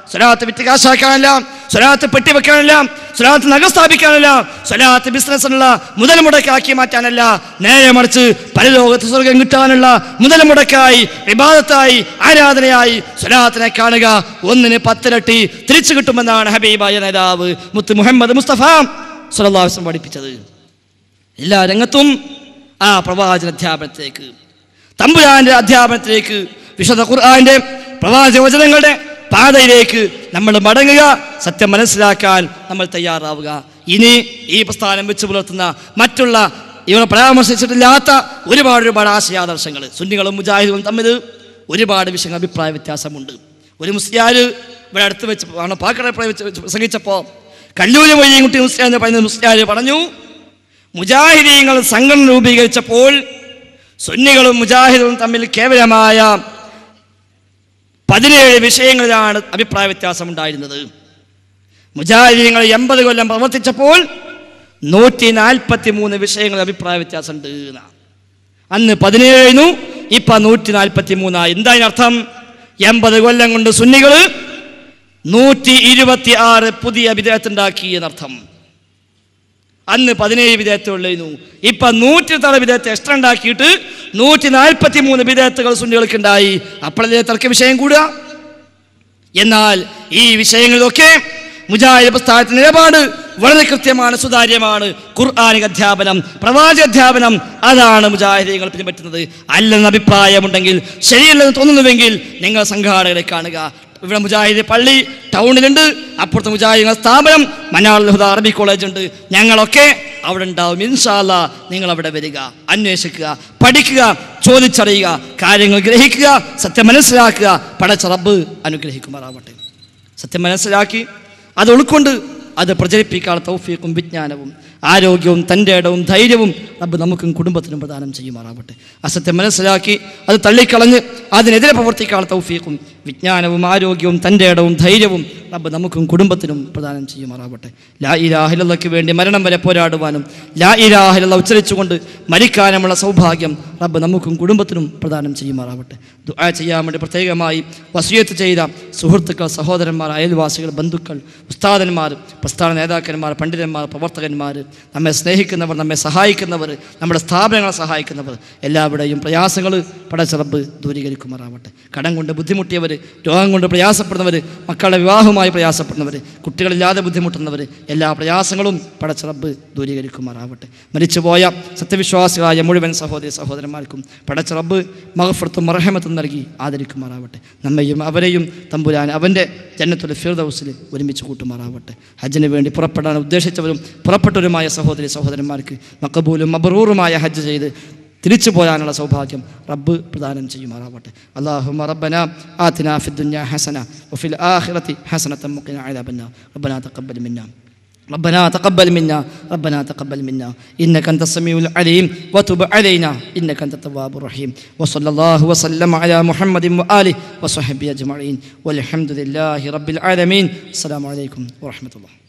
സ്വലാത്ത് വിറ്റ് കാശാക്കാനല്ല സ്വലാത്ത് പെട്ടി വെക്കാനല്ല സ്വലാത്ത് നഗ സ്ഥാപിക്കാനല്ല സ്വലാത്ത് ബിസിനസ്സിനുള്ള മുതൽ മുടക്കാക്കി മാറ്റാനല്ല നേരെ മറിച്ച് പരലോകത്ത് സ്വർഗം കിട്ടാനുള്ള മുതൽ മുടക്കായി വിവാദത്തായി ആരാധനയായി സ്വലാത്തിനെ കാണുക ഒന്നിന് പത്തിരട്ടി തിരിച്ചു കിട്ടുമെന്നാണ് ഹബീബായ നേതാവ് മുത്ത് മുഹമ്മദ് മുസ്തഫ സുലല്ലാസം പഠിപ്പിച്ചത് എല്ലാ രംഗത്തും ആ പ്രവാചന അധ്യാപനത്തിലേക്ക് തമ്പുരാന്റെ അധ്യാപനത്തിലേക്ക് വിശുദ്ധ ഖുർആന്റെ പ്രവാചക വചനങ്ങളുടെ പാതയിലേക്ക് നമ്മൾ മടങ്ങുക സത്യം മനസ്സിലാക്കാൻ നമ്മൾ തയ്യാറാവുക ഇനി ഈ പ്രസ്ഥാനം വെച്ച് പുലർത്തുന്ന മറ്റുള്ള ഇവരെ പരാമർശിച്ചിട്ടില്ലാത്ത ഒരുപാട് ഒരുപാട് ആശയാദർശങ്ങൾ സുന്നികളും മുജാഹിദും തമ്മിൽ ഒരുപാട് വിഷയങ്ങൾ അഭിപ്രായ വ്യത്യാസമുണ്ട് ഒരു മുസ്ലിയാർ ഇവിടെ അടുത്ത് വെച്ച് ആണ് പാക്കട വെച്ച് വെച്ച് പ്രസംഗിച്ചപ്പോൾ കല്ലൂര് മൊയ്യൻകുട്ടി മുസ്ലിയാർ എന്ന് പറയുന്ന മുസ്ലിയാർ പറഞ്ഞു മുജാഹിദീങ്ങൾ സംഘടന രൂപീകരിച്ചപ്പോൾ സുന്നികളും മുജാഹിദും തമ്മിൽ കേവലമായ പതിനേഴ് വിഷയങ്ങളിലാണ് അഭിപ്രായ വ്യത്യാസം ഉണ്ടായിരുന്നത് മുജാഹിദീങ്ങൾ എൺപത് കൊല്ലം പ്രവർത്തിച്ചപ്പോൾ നൂറ്റി നാൽപ്പത്തി മൂന്ന് വിഷയങ്ങളിൽ അഭിപ്രായ വ്യത്യാസമുണ്ട് എന്നാ. അന്ന് പതിനേഴിനു ഇപ്പൊ നൂറ്റി നാൽപ്പത്തി മൂന്നായി എന്താ അർത്ഥം എൺപത് കൊല്ലം കൊണ്ട് സുന്നികൾ നൂറ്റി ഇരുപത്തി ആറ് പുതിയ വിദേഹത്തുണ്ടാക്കി എന്നർത്ഥം അന്ന് പതിനേഴ് വിധേയത്തുള്ളൂ ഇപ്പൊ നൂറ്റി തറ വിധേയത്തെ എക്സ്ട്രാ ഉണ്ടാക്കിയിട്ട് നൂറ്റി നാൽപ്പത്തി മൂന്ന് വിധേയത്തുകൾ സുന്നികൾക്ക് ഉണ്ടായി അപ്പോഴല്ലേ തർക്ക വിഷയം കൂടുക എന്നാൽ ഈ വിഷയങ്ങളിലൊക്കെ മുജാഹിദ് പ്രസ്ഥാനത്തിന്റെ നിലപാട് വളരെ കൃത്യമാണ് സുതാര്യമാണ് ഖുർആാനിക അധ്യാപനം പ്രവാചക അധ്യാപനം അതാണ് മുജാഹിദീങ്ങൾ പിൻപറ്റുന്നത് അല്ലെന്ന അഭിപ്രായമുണ്ടെങ്കിൽ ശരിയല്ലെന്ന് തോന്നുന്നുവെങ്കിൽ നിങ്ങൾ സംഘാടകരെ കാണുക ഇവിടെ മുജാഹിദ് പള്ളി ടൗണിലുണ്ട് അപ്പുറത്ത് മുജാഹിദ് സ്ഥാപനം മനാൾ ഹുദ അറബി കോളേജ് ഉണ്ട് ഞങ്ങളൊക്കെ അവിടെ ഉണ്ടാവും ഇൻഷാല്ല നിങ്ങൾ അവിടെ വരിക അന്വേഷിക്കുക പഠിക്കുക ചോദിച്ചറിയുക കാര്യങ്ങൾ ഗ്രഹിക്കുക സത്യം മനസ്സിലാക്കുക പടച്ച റബ്ബ് അനുഗ്രഹിക്കുമാറാവട്ടെ സത്യം മനസ്സിലാക്കി അത് ഉൾക്കൊണ്ട് അത് പ്രചരിപ്പിക്കാൻ തൗഫീഖും വിജ്ഞാനവും ആരോഗ്യവും തൻ്റെ ഇടവും ധൈര്യവും റബ്ബ് നമുക്കും കുടുംബത്തിനും പ്രദാനം ചെയ്യുമാറാവട്ടെ അസത്യം മനസ്സിലാക്കി അത് തള്ളിക്കളഞ്ഞ് അതിനെതിരെ പ്രവർത്തിക്കാൻ തൗഫീഖും വിജ്ഞാനവും ആരോഗ്യവും തൻ്റെ ഇടവും ധൈര്യവും റബ്ബ് നമുക്കും കുടുംബത്തിനും പ്രദാനം ചെയ്യുമാറാവട്ടെ ലാ ഇലാഹിലക്ക് വേണ്ടി മരണം വരെ പോരാടുവാനും ലാ ഇലാഹിലുള്ള ഉച്ചരിച്ചുകൊണ്ട് മരിക്കാനുമുള്ള സൗഭാഗ്യം റബ്ബ് നമുക്കും കുടുംബത്തിനും പ്രദാനം ചെയ്യുമാറാവട്ടെ ദുആ ചെയ്യാൻ വേണ്ടി പ്രത്യേകമായി വസീയത്ത് ചെയ്ത സുഹൃത്തുക്കൾ സഹോദരന്മാർ അയൽവാസികൾ ബന്ധുക്കൾ ഉസ്താദന്മാർ പ്രസ്ഥാന നേതാക്കന്മാർ പണ്ഡിതന്മാർ പ്രവർത്തകന്മാർ നമ്മെ സ്നേഹിക്കുന്നവർ നമ്മെ സഹായിക്കുന്നവർ നമ്മുടെ സ്ഥാപനങ്ങളെ സഹായിക്കുന്നവർ എല്ലാവരുടെയും പ്രയാസങ്ങൾ പടച്ചിറപ്പ് ദൂരീകരിക്കുമാറാവട്ടെ കടം കൊണ്ട് ബുദ്ധിമുട്ടിയവർ രോഗം കൊണ്ട് പ്രയാസപ്പെടുന്നവർ മക്കളുടെ വിവാഹവുമായി പ്രയാസപ്പെടുന്നവർ കുട്ടികളില്ലാതെ ബുദ്ധിമുട്ടുന്നവർ എല്ലാ പ്രയാസങ്ങളും പടച്ചിറപ്പ് ദൂരീകരിക്കുമാറാവട്ടെ മരിച്ചുപോയ സത്യവിശ്വാസികളായ മുഴുവൻ സഹോദരി സഹോദരന്മാർക്കും പടച്ചിറപ്പ് മഹഫർത്തും മറഹമത്തും നൽകി ആദരിക്കുമാറാവട്ടെ നമ്മയും അവരെയും തമ്പുരാൻ അവൻ്റെ ജന്നത്തുൽ ഫിർദൗസിൽ ഒരുമിച്ച് കൂട്ടുമാറാവട്ടെ ഹജ്ജിന് വേണ്ടി പുറപ്പെടാൻ ഉദ്ദേശിച്ചവരും പുറപ്പെട്ടവരുമായ സഹോദരി സഹോദരന്മാർക്ക് മക്കബൂലും മബറൂറുമായ ഹജ്ജ് ചെയ്ത് തിരിച്ചു പോരാനുള്ള സൗഭാഗ്യം റബ്ബ് പ്രദാനം ചെയ്യുമാറാവട്ടെ അള്ളാഹുമ റബ്ബന ആതിന ഫിദ്ദുന്യ ഹസന വഫിൽ ആഖിറതി ഹസനത്തം മുഖിന അദാബന്ന റബ്ബന തഖബ്ബൽ മിന്നാ ربنا تقبل منا ربنا تقبل منا إنك أنت السميع العليم وتب علينا إنك أنت التواب الرحيم وصلى الله وسلم على محمد وآله وصحبه أجمعين والحمد لله رب العالمين السلام عليكم ورحمة الله